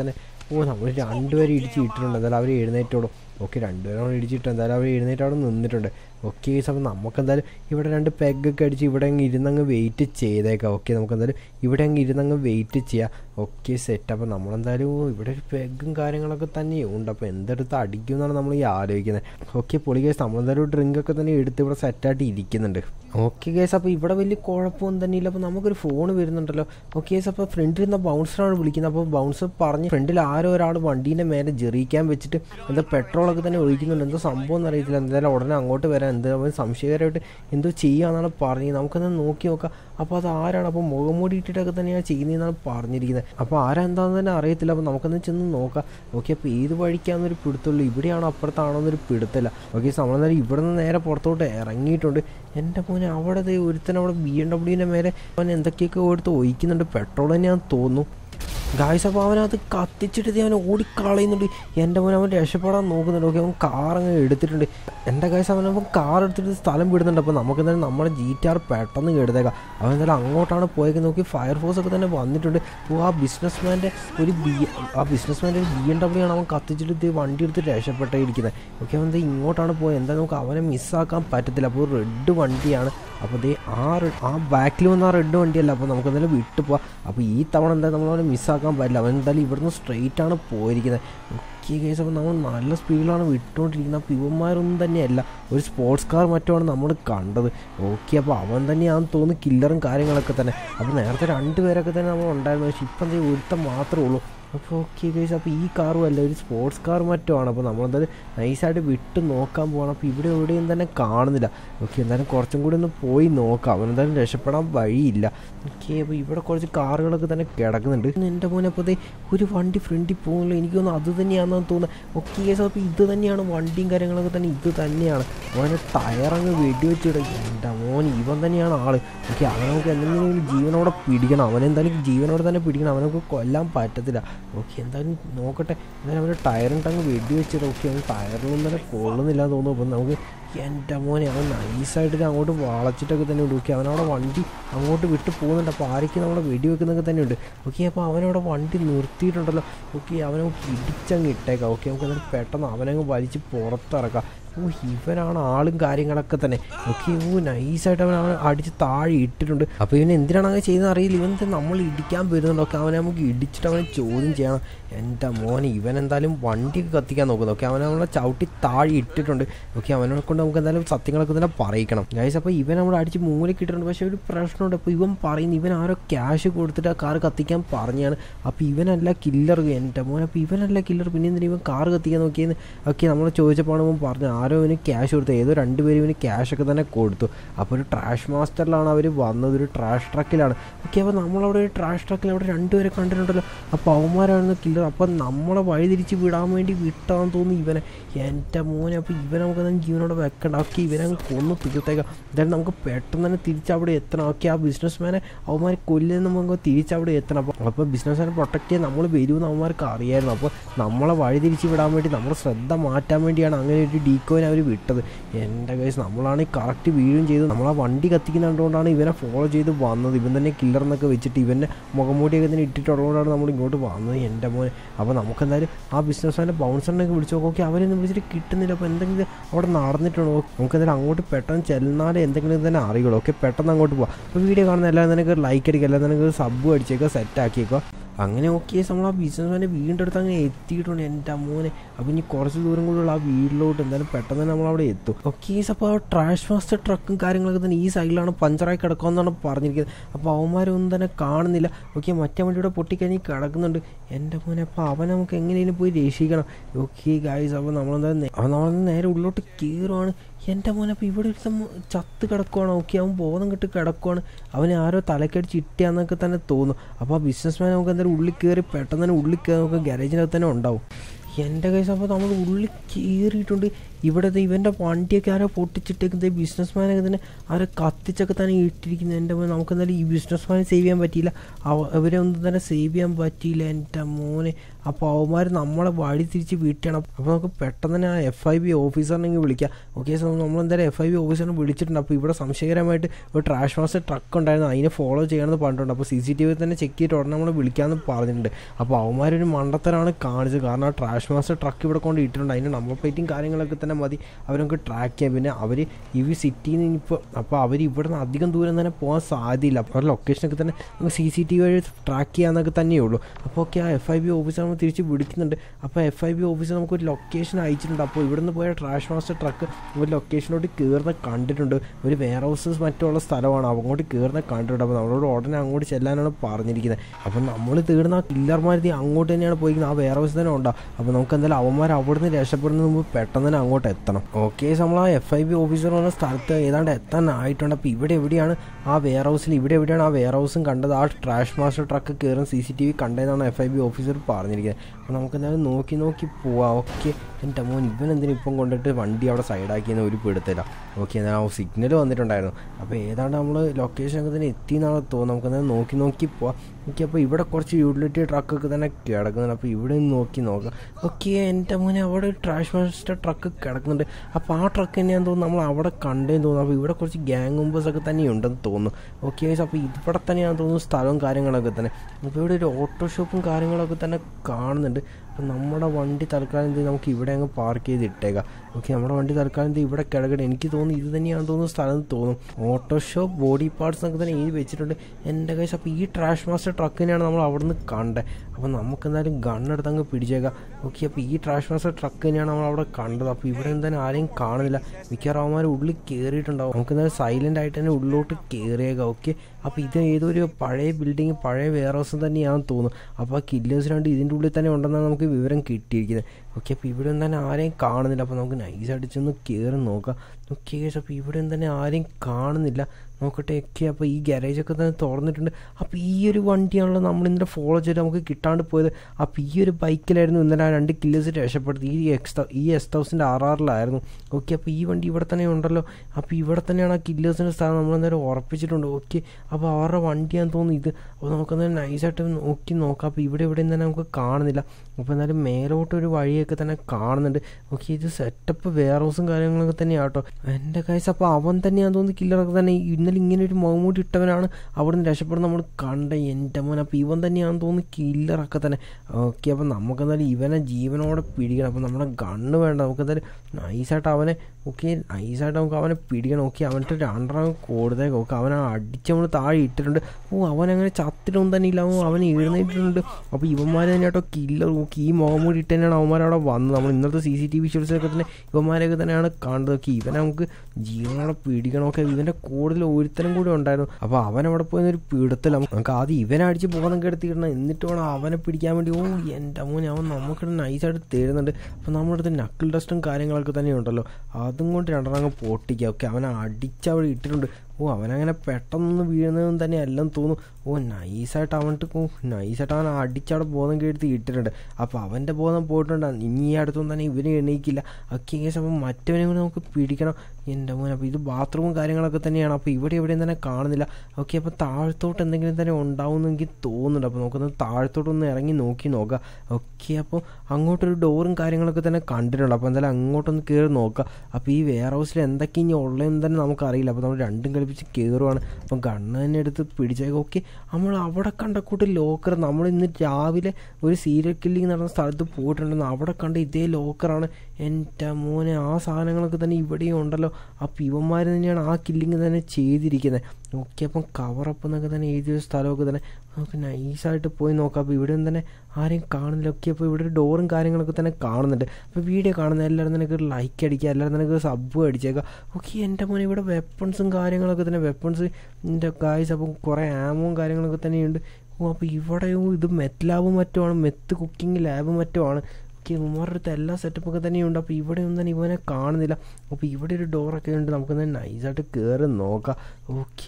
ഓ നമ്മൾ രണ്ടുപേരും ഇടിച്ച് ഇട്ടിട്ടുണ്ട് എന്തായാലും അവർ എഴുന്നേറ്റോളും ഓക്കെ രണ്ടുപേരും അവിടെ ഇടിച്ചിട്ട് എന്തായാലും അവർ എഴുന്നേറ്റ് അവിടെ നിന്നിട്ടുണ്ട് ഓക്കെ ഗൈസ് അപ്പോൾ നമുക്ക് എന്തായാലും ഇവിടെ രണ്ട് പെഗൊക്കെ അടിച്ച് ഇവിടെ അങ്ങ് ഇരുന്നങ്ങ് വെയിറ്റ് ചെയ്തേക്കാം ഓക്കെ നമുക്ക് എന്തായാലും ഇവിടെ അങ്ങ് ഇരുന്നങ്ങ് വെയിറ്റ് ചെയ്യാം ഓക്കെ സെറ്റ് അപ്പോൾ നമ്മളെന്തായാലും ഇവിടെ ഒരു പെഗും കാര്യങ്ങളൊക്കെ തന്നെയും ഉണ്ട് അപ്പോൾ എന്തെടുത്ത് അടിക്കും എന്നാണ് നമ്മൾ ഈ ആലോചിക്കുന്നത് ഓക്കെ പൊളി കേസ് നമ്മളെന്തായാലും ഡ്രിങ്ക് ഒക്കെ തന്നെ എടുത്ത് ഇവിടെ സെറ്റായിട്ട് ഇരിക്കുന്നുണ്ട് ഓക്കെ കേസ് അപ്പോൾ ഇവിടെ വലിയ കുഴപ്പമൊന്നും തന്നെ ഇല്ല അപ്പോൾ നമുക്കൊരു ഫോൺ വരുന്നുണ്ടല്ലോ ഓക്കെ കേസ് അപ്പോൾ ഫ്രണ്ടിൽ നിന്ന് ബൗൺസറാണ് വിളിക്കുന്നത് അപ്പോൾ ബൗൺസർ പറഞ്ഞ് ഫ്രണ്ടിൽ ആരോ ഒരാൾ വണ്ടീൻ്റെ മേലെ ജെറിയിക്കാൻ വെച്ചിട്ട് എന്താ പെട്രോളൊക്കെ തന്നെ ഒഴിക്കുന്നുണ്ട് എന്തോ സംഭവം എന്ന് അറിയത്തില്ല എന്തായാലും ഉടനെ അങ്ങോട്ട് വരാൻ എന്ത് അവൻ സംശയകരമായിട്ട് എന്തോ ചെയ്യാന്നാണ് പറഞ്ഞത് നമുക്കൊന്ന് നോക്കി നോക്കാം അപ്പോൾ അത് ആരാണ് അപ്പോൾ മുഖംമൂടി ഇട്ടിട്ടൊക്കെ തന്നെയാണ് ചെയ്യുന്നതെന്നാണ് പറഞ്ഞിരിക്കുന്നത് അപ്പോൾ ആരാ എന്താണെന്ന് തന്നെ അറിയത്തില്ല അപ്പോൾ നമുക്കൊന്ന് ചെന്ന് നോക്കാം ഓക്കെ അപ്പോൾ ഏത് വഴിക്കാണെന്നൊരു പിടുത്തുള്ളൂ ഇവിടെയാണോ അപ്പുറത്താണോ എന്നൊരു പിടുത്തില്ല ഓക്കെ നമ്മളെന്തായാലും ഇവിടെ നിന്ന് നേരെ പുറത്തോട്ട് ഇറങ്ങിയിട്ടുണ്ട് എൻ്റെ മോനെ അവിടെ ദേ ഒരുത്തൻ അവിടെ ബി എം ഡബ്ല്യൂവിൻ്റെ മേലെ അവൻ എന്തൊക്കെയൊക്കെ എടുത്ത് ഒഴിക്കുന്നുണ്ട് പെട്രോൾ തന്നെയാണെന്ന് തോന്നുന്നു ഗായ്സ് അപ്പോൾ അവനത് കത്തിച്ചിട്ട് ദേ അവൻ ഓടിക്കളയുന്നുണ്ട് എൻ്റെ മോനെ അവൻ രക്ഷപ്പെടാൻ നോക്കുന്നുണ്ട് ഓക്കെ അവൻ കാർ അങ്ങ് എടുത്തിട്ടുണ്ട് എൻ്റെ ഗായ്സ് അവനപ്പം കാർ എടുത്തിട്ട് സ്ഥലം വിടുന്നുണ്ട് അപ്പോൾ നമുക്ക് എന്തായാലും നമ്മുടെ ജി ടി ആർ പെട്ടെന്ന് എടുത്തേക്കാം അവൻ എന്തായാലും അങ്ങോട്ടാണ് പോയേക്ക് നോക്കി ഫയർഫോഴ്സ് ഒക്കെ തന്നെ വന്നിട്ടുണ്ട് ഓ ആ ബിസിനസ്മാൻ്റെ ഒരു ബി ആ ബിസിനസ്മാൻ്റെ ഒരു ബി എം ഡബ്ല്യൂ ആണ് അവൻ കത്തിച്ചിട്ട് ഇത് വണ്ടി എടുത്ത് രക്ഷപ്പെട്ടേ ഇരിക്കുന്നത് ഓക്കെ അവൻ ദേ ഇങ്ങോട്ടാണ് പോയത് എന്താ നമുക്ക് അവനെ മിസ്സാക്കാൻ പറ്റത്തില്ല അപ്പോൾ റെഡ് വണ്ടിയാണ് അപ്പോൾ ദേ ആ റെ- ആ ബാക്കിൽ വന്ന ആ റെഡ് വണ്ടിയല്ല അപ്പോൾ നമുക്ക് എന്തായാലും വിട്ടു പോവാം അപ്പോൾ ഈ തവണ എന്താ നമ്മളവനെ മിസ്സാക്കാൻ പറ്റില്ല അവൻ എന്തായാലും ഇവിടുന്ന് സ്ട്രെയിറ്റ് ആണ് പോയിരിക്കുന്നത് ഓക്കെ കേസ് അപ്പോൾ നമ്മൾ നല്ല സ്പീഡിലാണ് വിട്ടുകൊണ്ടിരിക്കുന്നത് അപ്പോൾ ഇവന്മാരൊന്നും തന്നെയല്ല ഒരു സ്പോർട്സ് കാർ മറ്റുമാണ് നമ്മൾ കണ്ടത് ഓക്കെ അപ്പോൾ അവൻ തന്നെയാണെന്ന് തോന്നുന്നു കില്ലറും കാര്യങ്ങളൊക്കെ തന്നെ അപ്പോൾ നേരത്തെ രണ്ട് പേരൊക്കെ തന്നെ നമ്മൾ ഉണ്ടായിരുന്നു പക്ഷേ ഇപ്പം എന്താ ഒരുത്തം മാത്രമേ ഉള്ളൂ അപ്പോൾ ഓക്കെ ഗൈസ് അപ്പോൾ ഈ കാറും അല്ല ഒരു സ്പോർട്സ് കാർ മറ്റോ ആണ് അപ്പോൾ നമ്മളെന്തായാലും നൈസായിട്ട് വിട്ട് നോക്കാൻ പോകണം അപ്പോൾ ഇവിടെ എവിടെയും തന്നെ കാണുന്നില്ല ഓക്കെ എന്തായാലും കുറച്ചും കൂടി ഒന്ന് പോയി നോക്കാം അവനെന്തായാലും രക്ഷപ്പെടാൻ വഴിയില്ല ഓക്കെ അപ്പോൾ ഇവിടെ കുറച്ച് കാറുകളൊക്കെ തന്നെ കിടക്കുന്നുണ്ട് എൻ്റെ മോനെ അപ്പോൾ ദേ ഒരു വണ്ടി ഫ്രണ്ടിൽ പോകുന്നില്ല എനിക്ക് തോന്നുന്നു അത് തന്നെയാണെന്ന് തോന്നുന്നത് ഓക്കെ ഗൈസ് അപ്പോൾ ഇത് തന്നെയാണ് വണ്ടിയും കാര്യങ്ങളൊക്കെ തന്നെ ഇത് തന്നെയാണ് അവനെ ടയറങ്ങ് വെടിവെച്ചിടും എൻ്റെ മോൻ ഇവൻ തന്നെയാണ് ആള് ഓക്കെ അവനെ നമുക്ക് എന്തെങ്കിലും ജീവനോടെ പിടിക്കണം അവനെന്തായാലും ജീവനോടെ തന്നെ പിടിക്കണം അവനെ നമുക്ക് കൊല്ലാൻ പറ്റത്തില്ല ഓക്കെ എന്തായാലും നോക്കട്ടെ എന്തായാലും അവൻ്റെ ടയറിട്ടങ്ങ് വെടി വെച്ചിട്ട് ഓക്കെ അവൻ ടയറിലൊന്നും തന്നെ കൊള്ളുന്നില്ല എന്ന് തോന്നുന്നു അപ്പം നമുക്ക് എൻ്റെ മോനെ അവൻ നൈസായിട്ട് അങ്ങോട്ട് വളച്ചിട്ടൊക്കെ തന്നെ ഉണ്ട് ഓക്കെ അവനവിടെ വണ്ടി അങ്ങോട്ട് വിട്ട് പോകുന്നുണ്ട് അപ്പോൾ ആരൊക്കെ നമ്മളെ വെടി വെക്കുന്നൊക്കെ തന്നെ ഉണ്ട് ഓക്കെ അപ്പോൾ അവനവിടെ വണ്ടി നിർത്തിയിട്ടുണ്ടല്ലോ ഓക്കെ അവനെ ഇടിച്ചങ്ങ് ഇട്ടേക്കാം ഓക്കെ നമുക്ക് എന്നിട്ട് പെട്ടെന്ന് അവനങ്ങ് വലിച്ച് പുറത്തിറക്കാം ഓ ഇവനാണ് ആളും കാര്യങ്ങളൊക്കെ തന്നെ ഓക്കെ ഓ നൈസായിട്ട് അവൻ അവൻ അടിച്ച് താഴെ ഇട്ടിട്ടുണ്ട് അപ്പോൾ ഇവൻ എന്തിനാണ് അങ്ങനെ ചെയ്യുന്നത് അറിയില്ല ഇവൻ ഇത് നമ്മൾ ഇടിക്കാൻ വരുന്നുണ്ട് ഒക്കെ അവനെ നമുക്ക് ഇടിച്ചിട്ട് അവനെ ചോദ്യം ചെയ്യണം എൻ്റെ മോനെ ഇവൻ എന്തായാലും വണ്ടിയൊക്കെ കത്തിക്കാൻ നോക്കുന്നു ഓക്കെ അവൻ നമ്മളെ ചവിട്ടി താഴെ ഇട്ടിട്ടുണ്ട് ഓക്കെ അവനെ കൊണ്ട് നമുക്ക് എന്തായാലും സത്യങ്ങളൊക്കെ തന്നെ പറയിക്കണം ഗൈസ് അപ്പോൾ ഇവൻ നമ്മൾ അടിച്ച് മൂലയ്ക്ക് ഇട്ടിട്ടുണ്ട് പക്ഷേ ഒരു പ്രശ്നമുണ്ട് അപ്പോൾ ഇവൻ പറയുന്നു ഇവൻ ആരോ ക്യാഷ് കൊടുത്തിട്ട് ആ കാർ കത്തിക്കാൻ പറഞ്ഞാണ് അപ്പോൾ ഇവനല്ല കില്ലർ എൻ്റെ മോനെ അപ്പോൾ ഇവനല്ല കില്ലർ പിന്നെ എന്തിനാ ഇവൻ കാർ കത്തിക്കാൻ നോക്കിയെന്ന് ഒക്കെ നമ്മൾ ചോദിച്ചപ്പോൾ അവൻ പറഞ്ഞു ആരോ ഇവന് ക്യാഷ് കൊടുത്തു ഏതോ രണ്ടുപേരും ഇവന് ക്യാഷ് ഒക്കെ തന്നെ കൊടുത്തു അപ്പോൾ ഒരു ട്രാഷ് മാസ്റ്ററിലാണ് അവർ വന്നത് ഒരു ട്രാഷ് ട്രക്കിലാണ് ഓക്കെ അപ്പോൾ നമ്മളവിടെ ഒരു ട്രാഷ് ട്രക്കിൽ അവിടെ രണ്ടുപേരെ കണ്ടിട്ടുണ്ടല്ലോ അപ്പോൾ അവന്മാരായിരുന്നു കില്ലർ അപ്പോൾ നമ്മളെ വഴിതിരിച്ച് വിടാൻ വേണ്ടി വിട്ടാന്ന് തോന്നി ഇവനെ എൻ്റെ മോനെ അപ്പോൾ ഇവനെ നമുക്ക് തന്നെ ജീവനോടെ വെക്കണ്ട ഓക്കെ ഇവനെ അങ്ങ് കൊന്ന് തീർത്തേക്കാം എന്തായാലും നമുക്ക് പെട്ടെന്ന് തന്നെ തിരിച്ച് അവിടെ എത്തണം ഓക്കെ ആ ബിസിനസ്മാനെ അവന്മാരെ കൊല്ലുന്ന നമുക്ക് തിരിച്ച് അവിടെ എത്തണം അപ്പോൾ അപ്പോൾ ബിസിനസ്മാനെ പ്രൊട്ടക്ട് ചെയ്യാൻ നമ്മൾ വരുമെന്ന് അവന്മാർക്ക് അറിയായിരുന്നു അപ്പോൾ നമ്മളെ വഴിതിരിച്ച് വിടാൻ വേണ്ടി നമ്മുടെ ശ്രദ്ധ മാറ്റാൻ വേണ്ടിയാണ് അങ്ങനെ ഒരു ഡീക്കോയിനെ അവർ വിട്ടത് എൻ്റെ കേസ് നമ്മളാണ് കറക്റ്റ് വീഴും ചെയ്ത് നമ്മൾ ആ വണ്ടി കത്തിക്കുന്നുകൊണ്ടാണ് ഇവനെ ഫോളോ ചെയ്ത് വന്നത് ഇവൻ തന്നെ കില്ലർ എന്നൊക്കെ വെച്ചിട്ട് ഇവൻ്റെ മുഖംമൂടിയൊക്കെ തന്നെ ഇട്ടിട്ടുള്ളതുകൊണ്ടാണ് നമ്മൾ ഇങ്ങോട്ട് വന്നത് എൻ്റെ മോനെ അപ്പോൾ നമുക്ക് എന്തായാലും ആ ബിസിനസ്മാൻ്റെ ബൗൺസറിനൊക്കെ വിളിച്ച് നോക്കാം ഓക്കെ അവരൊന്നും വിളിച്ചിട്ട് കിട്ടുന്നില്ല അപ്പോൾ എന്തെങ്കിലും അവിടെ നടന്നിട്ടുണ്ടോ നമുക്ക് എന്തായാലും അങ്ങോട്ട് പെട്ടെന്ന് ചെന്നാലേ എന്തെങ്കിലും തന്നെ അറിയുള്ളൂ ഓക്കെ പെട്ടെന്ന് അങ്ങോട്ട് പോവാം അപ്പോൾ വീഡിയോ കാണുന്ന എല്ലാവരും നിനക്ക് ലൈക്ക് അടിക്കുക എല്ലാവരും നിനക്ക് സബ് അടിച്ചേക്കുക സെറ്റ് ആക്കിയേക്കുക അങ്ങനെ ഓക്കെ നമ്മൾ ആ ബിസിനസ്മാനെ വീടിൻ്റെ അടുത്ത് അങ്ങനെ എത്തിയിട്ടുണ്ട് എൻ്റെ മോനെ അപ്പോൾ ഇനി കുറച്ച് ദൂരം കൂടിയുള്ള ആ വീട്ടിലോട്ട് എന്തായാലും പെട്ടെന്ന് തന്നെ നമ്മൾ അവിടെ എത്തും ഓക്കെ അപ്പോൾ ആ ട്രാഷ് മാസ്റ്റർ ട്രക്കും കാര്യങ്ങളൊക്കെ തന്നെ ഈ സൈഡിലാണ് പഞ്ചറായി കിടക്കുമെന്നാണ് പറഞ്ഞിരിക്കുന്നത് അപ്പോൾ അവന്മാരൊന്നും തന്നെ കാണുന്നില്ല ഓക്കെ മറ്റേ വണ്ടിയുടെ പൊട്ടിക്കഴിഞ്ഞ് കിടക്കുന്നുണ്ട് എൻ്റെ മോനെ അപ്പോൾ അവൻ നമുക്ക് എങ്ങനെയും പോയി രക്ഷിക്കണം ഓക്കെ ഗായ്സ് അപ്പോൾ നമ്മളെന്താ അവൻ നമ്മളെന്താ നേരെ ഉള്ളിലോട്ട് കയറുവാണ് എൻ്റെ മോനെ അപ്പോൾ ഇവിടെ ഒരുത്തം ചത്ത് കിടക്കുവാണ് ഓക്കെ അവൻ ബോധം കെട്ട് കിടക്കുവാണ് അവനെ ആരോ തലക്കടിച്ച് ഇട്ടിയാന്നൊക്കെ തന്നെ തോന്നും അപ്പോൾ ആ ബിസിനസ്മാൻ നമുക്ക് എന്തായാലും ഉള്ളിൽ കയറി പെട്ടെന്ന് തന്നെ ഉള്ളിൽ കയറി നമുക്ക് ഗാരേജിനകത്ത് തന്നെ ഉണ്ടാവും എൻ്റെ കേസ് അപ്പോൾ നമ്മൾ ഉള്ളിൽ കയറിയിട്ടുണ്ട് ഇവിടെ ദേ ഇവൻ്റെ വണ്ടിയൊക്കെ ആരോ പൊട്ടിച്ചിട്ടേക്കുന്നത് ബിസിനസ്മാനൊക്കെ തന്നെ ആരോ കത്തിച്ചൊക്കെ തന്നെ ഇട്ടിരിക്കുന്നത് എൻ്റെ മോനെ നമുക്ക് എന്തായാലും ഈ ബിസിനസ്മാനെ സേവ് ചെയ്യാൻ പറ്റിയില്ല അവ- അവരെ ഒന്നും തന്നെ സേവ് ചെയ്യാൻ പറ്റിയില്ല എൻ്റെ മോനെ അപ്പോൾ അവന്മാർ നമ്മളെ വഴി തിരിച്ച് വീട്ടിയാണ് അപ്പോൾ നമുക്ക് പെട്ടെന്ന് തന്നെ ആ എഫ് ഐ ബി ഓഫീസറിനെങ്കിൽ വിളിക്കാം ഓക്കെ സോ നമ്മളെന്തായാലും എഫ് ഐ ബി ഓഫീസറിനെ വിളിച്ചിട്ടുണ്ട് അപ്പോൾ ഇവിടെ സംശയകരമായിട്ട് ഒരു ട്രാഷ് മാസ്റ്റർ ട്രക്ക് ഉണ്ടായിരുന്നു അതിനെ ഫോളോ ചെയ്യണമെന്ന് പറഞ്ഞിട്ടുണ്ട് അപ്പോൾ സി സി ടി വി തന്നെ ചെക്ക് ചെയ്തിട്ട് ഉടനെ നമ്മൾ വിളിക്കാമെന്ന് പറഞ്ഞിട്ടുണ്ട് അപ്പോൾ അവന്മാരൊരു മണ്ടത്തരാണ് കാണിച്ചത് കാരണം ആ ട്രാഷ് മാസ്റ്റർ ട്രക്ക് ഇവിടെ കൊണ്ട് ഇട്ടിട്ടുണ്ട് അതിൻ്റെ നമ്പർ പ്ലേറ്റും കാര്യങ്ങളൊക്കെ തന്നെ മതി അവരൊക്കെ ട്രാക്ക് ചെയ്യാം പിന്നെ അവർ ഈ സിറ്റിയിൽ നിന്ന് ഇപ്പോൾ അപ്പോൾ അവർ ഇവിടെ നിന്ന് അധികം ദൂരം തന്നെ പോകാൻ സാധ്യതയില്ല അപ്പോൾ അവരുടെ ലൊക്കേഷനൊക്കെ തന്നെ നമുക്ക് സി സി ടി വി വഴി ട്രാക്ക് ചെയ്യാമെന്നൊക്കെ തന്നെയേ ഉള്ളൂ അപ്പോൾ ഓക്കെ ആ എഫ് ഐ ബി ഓഫീസർ നമ്മൾ തിരിച്ച് വിളിക്കുന്നുണ്ട് അപ്പോൾ എഫ് ഐ ബി ഓഫീസർ നമുക്ക് ഒരു ലൊക്കേഷൻ അയച്ചിട്ടുണ്ട് അപ്പോൾ ഇവിടുന്ന് പോയ ട്രാഷ് മാസ്റ്റർ ട്രക്ക് ഒരു ലൊക്കേഷനോട്ട് കയറുന്ന കണ്ടിട്ടുണ്ട് ഒരു വെയർ ഹൗസസ് മറ്റുള്ള സ്ഥലമാണ് അങ്ങോട്ട് കയറുന്ന കണ്ടിട്ടുണ്ട് അപ്പോൾ നമ്മളോട് ഉടനെ അങ്ങോട്ട് ചെല്ലാനാണ് പറഞ്ഞിരിക്കുന്നത് അപ്പോൾ നമ്മൾ തീർന്ന ആ കില്ലർമാർ അങ്ങോട്ട് തന്നെയാണ് പോയിരിക്കുന്നത് ആ വെയർ ഹൗസ് തന്നെ ഉണ്ടാവും അപ്പോൾ നമുക്ക് എന്തായാലും അവന്മാർ അവിടുന്ന് രക്ഷപ്പെടുന്നതിന് മുമ്പ് പെട്ടെന്ന് തന്നെ അങ്ങോട്ട് എത്തണം ഓക്കെ നമ്മൾ ആ എഫ് ഐ ബി ഓഫീസർ പറഞ്ഞ സ്ഥലത്ത് ഏതാണ്ട് എത്താനായിട്ടുണ്ട് അപ്പോൾ ഇവിടെ എവിടെയാണ് ആ വെയർ ഹൗസിൽ ഇവിടെ എവിടെയാണ് ആ വെയർ ഹൗസും കണ്ടത് ആ ട്രാഷ് മാസ്റ്റർ ട്രക്ക് കയറുന്ന സി സി ടി വി കണ്ടതെന്നാണ് എഫ് ഐ ബി ഓഫീസർ പറഞ്ഞിരിക്കുന്നത് അപ്പോൾ നമുക്ക് എന്തായാലും നോക്കി നോക്കി പോവാം ഓക്കെ എൻ്റെ മോൻ ഇവൻ എന്തിനും ഇപ്പം കൊണ്ടിട്ട് വണ്ടി അവിടെ സൈഡാക്കിയെന്ന് ഒരു പിടുത്തില്ല ഓക്കെ എന്നാൽ ആ സിഗ്നൽ വന്നിട്ടുണ്ടായിരുന്നു അപ്പോൾ ഏതാണ്ട് നമ്മൾ ലൊക്കേഷനൊക്കെ തന്നെ എത്തി എന്നാണ് തോന്നുന്നത് നമുക്ക് എന്തായാലും നോക്കി നോക്കി പോവാം ഓക്കെ അപ്പോൾ ഇവിടെ കുറച്ച് യൂട്ടിലിറ്റി ട്രക്കൊക്കെ തന്നെ കിടക്കുന്നുണ്ട് അപ്പോൾ ഇവിടെ നിന്ന് നോക്കി നോക്കാം ഓക്കെ എൻ്റെ മോനെ അവിടെ ഒരു ട്രാഷ് മാസ്റ്റർ ട്രക്ക് കിടക്കുന്നുണ്ട് അപ്പോൾ ആ ട്രക്ക് തന്നെയാന്ന് തോന്നുന്നു നമ്മൾ അവിടെ കണ്ടേന്ന് തോന്നുന്നു അപ്പോൾ ഇവിടെ കുറച്ച് ഗ്യാങ് മെമ്പേഴ്സ് ഒക്കെ തന്നെ ഉണ്ടെന്ന് തോന്നുന്നു ഓക്കെ അപ്പോൾ ഇവിടെ തന്നെയാണെന്ന് തോന്നുന്നു സ്ഥലവും കാര്യങ്ങളൊക്കെ തന്നെ അപ്പോൾ ഇവിടെ ഒരു ഓട്ടോ ഷോപ്പും കാര്യങ്ങളൊക്കെ തന്നെ കാണുന്നുണ്ട് അപ്പം നമ്മുടെ വണ്ടി തൽക്കാലം എന്ത് ചെയ്യും നമുക്ക് ഇവിടെ അങ്ങ് പാർക്ക് ചെയ്ത് ഇട്ടേക്കാം ഓക്കെ നമ്മുടെ വണ്ടി തൽക്കാലം എന്ത് ഇവിടെ കിടക്കട്ടെ എനിക്ക് തോന്നുന്നു ഇത് തന്നെയാണെന്ന് തോന്നുന്നു സ്ഥലം എന്ന് തോന്നും ഓട്ടോ ഷോപ്പ് ബോഡി പാർട്സ് എന്നൊക്കെ തന്നെ എഴുതി വെച്ചിട്ടുണ്ട് എൻ്റെ കൈസ് അപ്പോൾ ഈ ട്രാഷ് മാസ്റ്റർ ട്രക്കിനെയാണ് നമ്മൾ അവിടെ നിന്ന് കണ്ടത് അപ്പോൾ നമുക്ക് എന്തായാലും ഗണ്ണെടുത്ത് അങ്ങ് പിടിച്ചേക്കാം ഓക്കെ അപ്പോൾ ഈ ട്രാഷ് മാസ്റ്റർ ട്രക്ക് തന്നെയാണ് നമ്മൾ അവിടെ കണ്ടത് അപ്പോൾ ഇവിടെ എന്തായാലും ആരെയും കാണുന്നില്ല മിക്കവാറും അവന്മാർ ഉള്ളിൽ കയറിയിട്ടുണ്ടാവും നമുക്ക് എന്തായാലും സൈലൻ്റ് ആയിട്ട് തന്നെ ഉള്ളിലോട്ട് കയറിയേക്കാം ഓക്കെ അപ്പോൾ ഇത് ഏതൊരു പഴയ ബിൽഡിങ് പഴയ വെയർ ഹൗസ് തന്നെയാണെന്ന് തോന്നുന്നു അപ്പോൾ ആ കില്ലേഴ്സ് രണ്ട് ഇതിൻ്റെ ഉള്ളിൽ തന്നെ ഉണ്ടെന്നാണ് നമുക്ക് വിവരം കിട്ടിയിരിക്കുന്നത് ഓക്കെ അപ്പോൾ ഇവിടെ ഒന്നും തന്നെ ആരെയും കാണുന്നില്ല അപ്പോൾ നമുക്ക് നൈസ് അടിച്ചൊന്ന് കയറി നോക്കാം ഓക്കെ അപ്പോൾ ഇവിടെ ഒന്നും തന്നെ ആരെയും കാണുന്നില്ല നോക്കട്ടെ ഒക്കെ അപ്പോൾ ഈ ഗാരേജൊക്കെ തന്നെ തുറന്നിട്ടുണ്ട് അപ്പോൾ ഈ ഒരു വണ്ടിയാണല്ലോ നമ്മൾ ഇന്നലെ ഫോളോ ചെയ്ത് നമുക്ക് കിട്ടാണ്ട് പോയത് അപ്പോൾ ഈ ഒരു ബൈക്കിലായിരുന്നു ഇന്നലെ ആ രണ്ട് കില്ലേഴ്സ് രക്ഷപ്പെടുത്തി ഈ X E S thousand R ആറിലായിരുന്നു ഓക്കെ അപ്പോൾ ഈ വണ്ടി ഇവിടെ തന്നെ ഉണ്ടല്ലോ അപ്പോൾ ഇവിടെ തന്നെയാണ് ആ കില്ലേഴ്സിൻ്റെ സ്ഥലം നമ്മൾ എന്തായാലും ഉറപ്പിച്ചിട്ടുണ്ട് ഓക്കെ അപ്പോൾ അവരുടെ വണ്ടിയാണെന്ന് തോന്നുന്നു ഇത് അപ്പോൾ നമുക്കെന്തായാലും നൈസായിട്ട് നോക്കി നോക്കാം അപ്പോൾ ഇവിടെ ഇവിടെ തന്നെ നമുക്ക് കാണുന്നില്ല അപ്പോൾ എന്നാലും മേലോട്ട് ഒരു വഴിയൊക്കെ തന്നെ കാണുന്നുണ്ട് ഓക്കെ ഇത് സെറ്റപ്പ് വെയർ ഹൗസും കാര്യങ്ങളൊക്കെ തന്നെയാണ് കേട്ടോ എൻ്റെ കൈസ് അപ്പോൾ അവൻ തന്നെയാണെന്ന് തോന്നുന്നു കില്ലറൊക്കെ തന്നെ ഇന്നലെ ഇങ്ങനെ ഒരു മുഖമൂടി ഇട്ടവനാണ് അവിടെ നിന്ന് രക്ഷപ്പെടുന്ന നമ്മൾ കണ്ട എൻ്റെ മോൻ അപ്പോൾ ഇവൻ തന്നെയാണെന്ന് തോന്നുന്നു കില്ലറൊക്കെ തന്നെ ഓക്കെ അപ്പോൾ നമുക്കെന്തായാലും ഇവനെ ജീവനോടെ പിടിക്കണം അപ്പോൾ നമ്മുടെ ഗണ്ണ് വേണ്ട നമുക്കെന്തായാലും നൈസായിട്ട് അവനെ ഓക്കെ നൈസായിട്ട് നമുക്ക് അവനെ പിടിക്കണം ഓക്കെ അവൻ്റെ രണ്ടെണ്ണം കൂടുതൽ ഓക്കെ അവനെ അടിച്ച് നമ്മൾ താഴെ ഇട്ടിട്ടുണ്ട് ഓ അവൻ അങ്ങനെ ചത്തിട്ടൊന്നും തന്നെ ഇല്ല അവൻ അവൻ എഴുന്നേറ്റിട്ടുണ്ട് അപ്പോൾ ഇവന്മാർ തന്നെ കേട്ടോ കില്ലർ നോക്കി ഈ മുഖം മൂടി ഇട്ട് തന്നെയാണ് അവന്മാർ അവിടെ വന്നത് നമ്മൾ ഇന്നത്തെ സി സി ടി വി വിഷ്വൽസിലൊക്കെ തന്നെ ഇവന്മാരെയൊക്കെ തന്നെയാണ് കണ്ടത് ഓക്കെ ഇവനെ നമുക്ക് ജീവനോടെ പിടിക്കണം ഒക്കെ ഇവൻ്റെ കൂടുതൽ ഒരുത്തരം കൂടി ഉണ്ടായിരുന്നു അപ്പോൾ അവൻ അവിടെ പോയി ഒരു പിടുത്തല്ല നമുക്ക് ആദ്യം ഇവനെ അടിച്ച് ബോധം കെടുത്തിടണം എന്നിട്ട് വേണം അവനെ പിടിക്കാൻ വേണ്ടി ഓ എൻ്റെ മോനെ അവൻ നമുക്കിവിടെ നൈസായിട്ട് തരുന്നുണ്ട് അപ്പോൾ നമ്മുടെ അടുത്ത് നക്കിൾ ടെസ്റ്റും കാര്യങ്ങളൊക്കെ തന്നെ ഉണ്ടല്ലോ അതും കൊണ്ട് രണ്ടെണ്ണം പൊട്ടിക്കുക ഓക്കെ അവനെ അടിച്ചവിടെ ഇട്ടിട്ടുണ്ട് ഓ അവനങ്ങനെ പെട്ടെന്ന് വീഴുന്നതും തന്നെ അല്ലെന്ന് തോന്നുന്നു ഓ നൈസായിട്ട് അവൻട്ട് ഓ നൈസായിട്ട് അവൻ അടിച്ചവിടെ ബോധം കേടുത്ത് ഇട്ടിട്ടുണ്ട് അപ്പോൾ അവൻ്റെ ബോധം പോയിട്ടുണ്ട് ഇനി ഈ അടുത്തൊന്നും തന്നെ ഇവന് എണീക്കില്ല ഒക്കെ കേസ് അപ്പം മറ്റവനെ കൂടെ നമുക്ക് പിടിക്കണം എൻ്റെ മോനെ അപ്പോൾ ഇത് ബാത്റൂമും കാര്യങ്ങളൊക്കെ തന്നെയാണ് അപ്പോൾ ഇവിടെ എവിടെയും തന്നെ കാണുന്നില്ല ഓക്കെ അപ്പോൾ താഴത്തോട്ട് എന്തെങ്കിലും തന്നെ ഉണ്ടാവും എനിക്ക് തോന്നുന്നുണ്ട് അപ്പോൾ നമുക്കൊന്ന് താഴത്തോട്ടൊന്ന് ഇറങ്ങി നോക്കി നോക്കാം ഓക്കെ അപ്പോൾ അങ്ങോട്ടൊരു ഡോറും കാര്യങ്ങളൊക്കെ തന്നെ കണ്ടിട്ടുണ്ട് അപ്പോൾ എന്തായാലും അങ്ങോട്ടൊന്ന് കയറി നോക്കാം അപ്പോൾ ഈ വെയർ ഹൗസിൽ എന്തൊക്കെ ഇനി ഉള്ളതെന്ന് തന്നെ നമുക്കറിയില്ല അപ്പോൾ നമ്മൾ രണ്ടും കളിപ്പിച്ച് കയറുവാണ് അപ്പം ഗണ്ണ് തന്നെ എടുത്ത് പിടിച്ചേക്കാം ഓക്കെ നമ്മൾ അവിടെ കണ്ട കൂട്ട് ലോക്കർ നമ്മൾ ഇന്ന് രാവിലെ ഒരു സീരിയൽ കില്ലിങ് നടന്ന സ്ഥലത്ത് പോയിട്ടുണ്ടെന്ന് അവിടെ കണ്ട ഇതേ ലോക്കറാണ് എൻ്റെ മോനെ ആ സാധനങ്ങളൊക്കെ തന്നെ ഇവിടെയും ഉണ്ടല്ലോ അപ്പോൾ ഇവന്മാർ തന്നെയാണ് ആ കില്ലിങ് തന്നെ ചെയ്തിരിക്കുന്നത് ഓക്കെ അപ്പം കവറപ്പ് എന്നൊക്കെ തന്നെ എഴുതിയ സ്ഥലമൊക്കെ തന്നെ നമുക്ക് നൈസായിട്ട് പോയി നോക്കാം അപ്പോൾ ഇവിടെ തന്നെ ആരെയും കാണുന്നില്ല ഓക്കെ അപ്പോൾ ഇവിടെ ഒരു ഡോറും കാര്യങ്ങളൊക്കെ തന്നെ കാണുന്നുണ്ട് അപ്പോൾ വീഡിയോ കാണുന്ന എല്ലാവരും നിനക്ക് ലൈക്ക് അടിക്കുക എല്ലാവരും നിനക്ക് സബ് അടിച്ചേക്കുക ഓക്കെ എൻ്റെ മോനെ ഇവിടെ വെപ്പൺസും കാര്യങ്ങളൊക്കെ തന്നെ വെപ്പൺസ് എൻ്റെ ഗായ്സ് അപ്പം കുറേ ആമവും കാര്യങ്ങളൊക്കെ തന്നെയുണ്ട് ഓ അപ്പോൾ ഇവിടെയോ ഇത് മെത്ത് ലാബും മറ്റുമാണ് മെത്ത് കുക്കിംഗ് ലാബും മറ്റുമാണ് ഓക്കെ ഉമ്മാരുടെ അടുത്ത് എല്ലാ സെറ്റപ്പൊക്കെ തന്നെയുണ്ട് അപ്പോൾ ഇവിടെ ഒന്നും തന്നെ ഇവനെ കാണുന്നില്ല അപ്പോൾ ഇവിടെ ഒരു ഡോറൊക്കെ ഉണ്ട് നമുക്ക് നൈസായിട്ട് കയറി നോക്കാം ഓക്കെ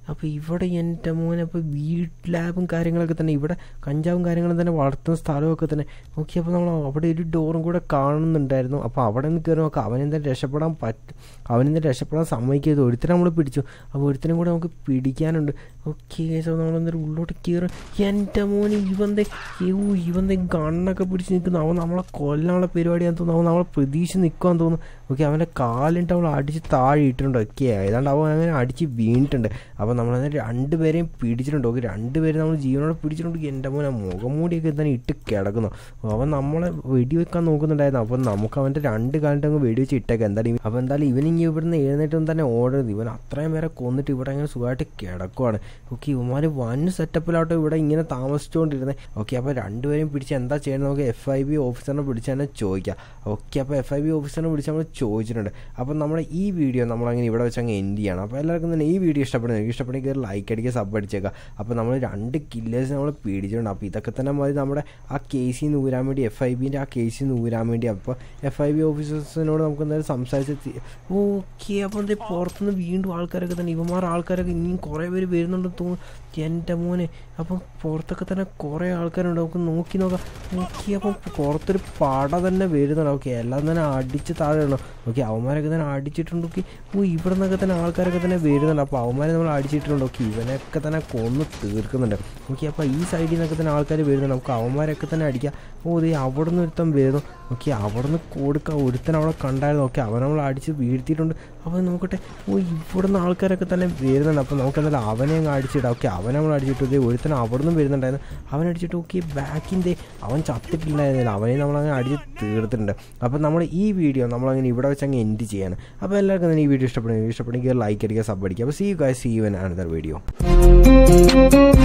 അപ്പോൾ ഇവിടെ എൻ്റെ മോനെ അപ്പോൾ വീട്ട് ലാബും കാര്യങ്ങളൊക്കെ തന്നെ ഇവിടെ കഞ്ചാവും കാര്യങ്ങളും തന്നെ വളർത്തുന്ന സ്ഥലമൊക്കെ തന്നെ നോക്കി അപ്പോൾ നമ്മൾ അവിടെ ഒരു ഡോറും കൂടെ കാണുന്നുണ്ടായിരുന്നു അപ്പോൾ അവിടെ നിന്ന് കയറി നോക്കാം അവനെന്തായാലും രക്ഷപ്പെടാൻ പറ്റും അവനെന്തായാലും രക്ഷപ്പെടാൻ സമ്മതിക്കരുത് ഒരുത്തനെ നമ്മൾ പിടിച്ചു അപ്പോൾ ഒരുത്തനും കൂടെ നമുക്ക് പിടിക്കാനുണ്ട് ഓക്കെ സോ നമ്മളെന്തായാലും ഉള്ളോട്ട് കയറും എൻ്റെ മോന് ഇവൻ്റെ യൂ ഇവൻ്റെ ഗണ്ണൊക്കെ പിടിച്ച് നിൽക്കുന്നു അവൻ നമ്മളെ കൊല്ലാനുള്ള പരിപാടിയാന്ന് തോന്നുന്നു അവൻ നമ്മളെ പ്രതീക്ഷ നിൽക്കുവാന്ന് തോന്നുന്നു ഓക്കെ അവൻ്റെ കാലിട്ട് അവൾ അടിച്ച് താഴെ ഇട്ടിട്ടുണ്ട് ഓക്കെ ഏതാണ്ട് അവൻ അങ്ങനെ അടിച്ച് വീണിട്ടുണ്ട് അപ്പോൾ നമ്മളതിനെ രണ്ടുപേരെയും പിടിച്ചിട്ടുണ്ട് ഓക്കെ രണ്ടുപേരും നമ്മൾ ജീവനോടെ പിടിച്ചിട്ടുണ്ട് എൻ്റെ മോനെ മുഖം മൂടിയൊക്കെ തന്നെ ഇട്ട് കിടക്കുന്നു അവൻ നമ്മളെ വെടിവെക്കാൻ നോക്കുന്നുണ്ടായിരുന്നു അപ്പോൾ നമുക്ക് അവൻ്റെ രണ്ട് കാലിട്ട് അങ്ങ് വെടിവെച്ച് ഇട്ടേക്കാം എന്തായാലും അപ്പോൾ എന്തായാലും ഇവനിങ്ങി ഇവിടുന്ന് എഴുന്നേറ്റും തന്നെ ഓടരുത് ഇവൻ അത്രയും പേരെ കൊന്നിട്ട് ഇവിടെ അങ്ങനെ സുഖമായിട്ട് കിടക്കുവാണ് ഓക്കെ ഇവന്മാർ വൻ സെറ്റപ്പിലാട്ടോ ഇവിടെ ഇങ്ങനെ താമസിച്ചുകൊണ്ടിരുന്നത് ഓക്കെ അപ്പോൾ രണ്ടുപേരും പിടിച്ച് എന്താ ചെയ്യണമെന്ന് നമുക്ക് എഫ് ഐ ബി ഓഫീസറിനെ പിടിച്ച് തന്നെ ചോദിക്കാം ഓക്കെ അപ്പോൾ എഫ് ഐ ബി ഓഫീസറിനെ പിടിച്ച് നമ്മൾ ചോദിച്ചിട്ടുണ്ട് അപ്പോൾ നമ്മുടെ ഈ വീഡിയോ നമ്മളങ്ങനെ ഇവിടെ വെച്ച് അങ്ങ് എൻഡ് ചെയ്യണം അപ്പോൾ എല്ലാവർക്കും തന്നെ ഈ വീഡിയോ ഇഷ്ടപ്പെടുന്നത് എനിക്ക് ഇഷ്ടപ്പെടുന്നെങ്കിൽ ലൈക്ക് അടിക്കുക സബ് അടിച്ചേക്കാം അപ്പോൾ നമ്മൾ രണ്ട് കില്ലേഴ്സ് നമ്മൾ പിടിച്ചിട്ടുണ്ട് അപ്പോൾ ഇതൊക്കെ തന്നെ മതി നമ്മുടെ ആ കേസിൽ നിന്ന് ഊരാൻ വേണ്ടി എഫ് ഐ ബിൻ്റെ ആ കേസിൽ നിന്ന് ഊരാൻ വേണ്ടി അപ്പോൾ എഫ് ഐ ബി ഓഫീസേഴ്സിനോട് നമുക്ക് എന്തായാലും സംസാരിച്ച് ഓക്കെ അപ്പോൾ എന്താ പുറത്തുനിന്ന് വീണ്ടും ആൾക്കാരൊക്കെ തന്നെ ഇവന്മാർ ആൾക്കാരൊക്കെ ഇനിയും കുറേ പേര് വരുന്നുണ്ടെന്ന് തോന്നുന്നു എൻ്റെ മോനെ അപ്പം പുറത്തൊക്കെ തന്നെ കുറേ ആൾക്കാരുണ്ട് നമുക്ക് നോക്കി നോക്കാം നോക്കി അപ്പം പുറത്തൊരു പട തന്നെ വരുന്നുണ്ട് ഓക്കെ എല്ലാം തന്നെ അടിച്ച് താഴെ ഇടണം ഓക്കെ അവന്മാരൊക്കെ തന്നെ അടിച്ചിട്ടുണ്ട് ഓക്കെ ഓ ഇവിടെ നിന്നൊക്കെ തന്നെ ആൾക്കാരൊക്കെ തന്നെ വരുന്നുണ്ട് അപ്പോൾ അവന്മാരെ നമ്മൾ അടിച്ചിട്ടുണ്ട് ഓക്കെ ഇവനൊക്കെ തന്നെ കൊന്ന് തീർക്കുന്നുണ്ട് ഓക്കെ അപ്പോൾ ഈ സൈഡിൽ നിന്നൊക്കെ തന്നെ ആൾക്കാർ വരുന്നുണ്ട് നമുക്ക് അവന്മാരൊക്കെ തന്നെ അടിക്കാം ഓ ദേ അവിടെ നിന്ന് ഒരുത്തൻ വരുന്നു ഓക്കെ അവിടെ നിന്ന് കൊടുക്കാം ഒരുത്തൻ അവിടെ കണ്ടായിരുന്നു ഓക്കെ അവൻ നമ്മൾ അടിച്ച് വീഴ്ത്തിയിട്ടുണ്ട് അപ്പോൾ നോക്കട്ടെ ഓ ഇവിടെ നിന്ന് ആൾക്കാരൊക്കെ തന്നെ വരുന്നുണ്ട് അപ്പോൾ നമുക്ക് എന്തായാലും അവനെ അങ്ങ് അടിച്ചിടാം ഓക്കെ അവൻ നമ്മൾ അടിച്ചിട്ട് ഇതേ ഒരുത്തൻ അവിടെ നിന്ന് വരുന്നുണ്ടായിരുന്നു അവൻ അടിച്ചിട്ട് ഓക്കെ ബാക്കിൻ്റെ അവൻ ചത്തിട്ടില്ലായിരുന്നില്ല അവനെ നമ്മളങ്ങനെ അടിച്ച് തീർത്തിട്ടുണ്ട് അപ്പോൾ നമ്മൾ ഈ വീഡിയോ നമ്മളങ്ങനെ ഇവിടെ വെച്ച് അങ്ങ് എൻഡ് ചെയ്യാണ് അപ്പോൾ എല്ലാവർക്കും തന്നെ ഈ വീഡിയോ ഇഷ്ടപ്പെടുമെങ്കിൽ ഇഷ്ടപ്പെടുമെങ്കിൽ ലൈക്ക് അടിക്കുക സബ് അടിക്കുക അപ്പോൾ see you guys see you another video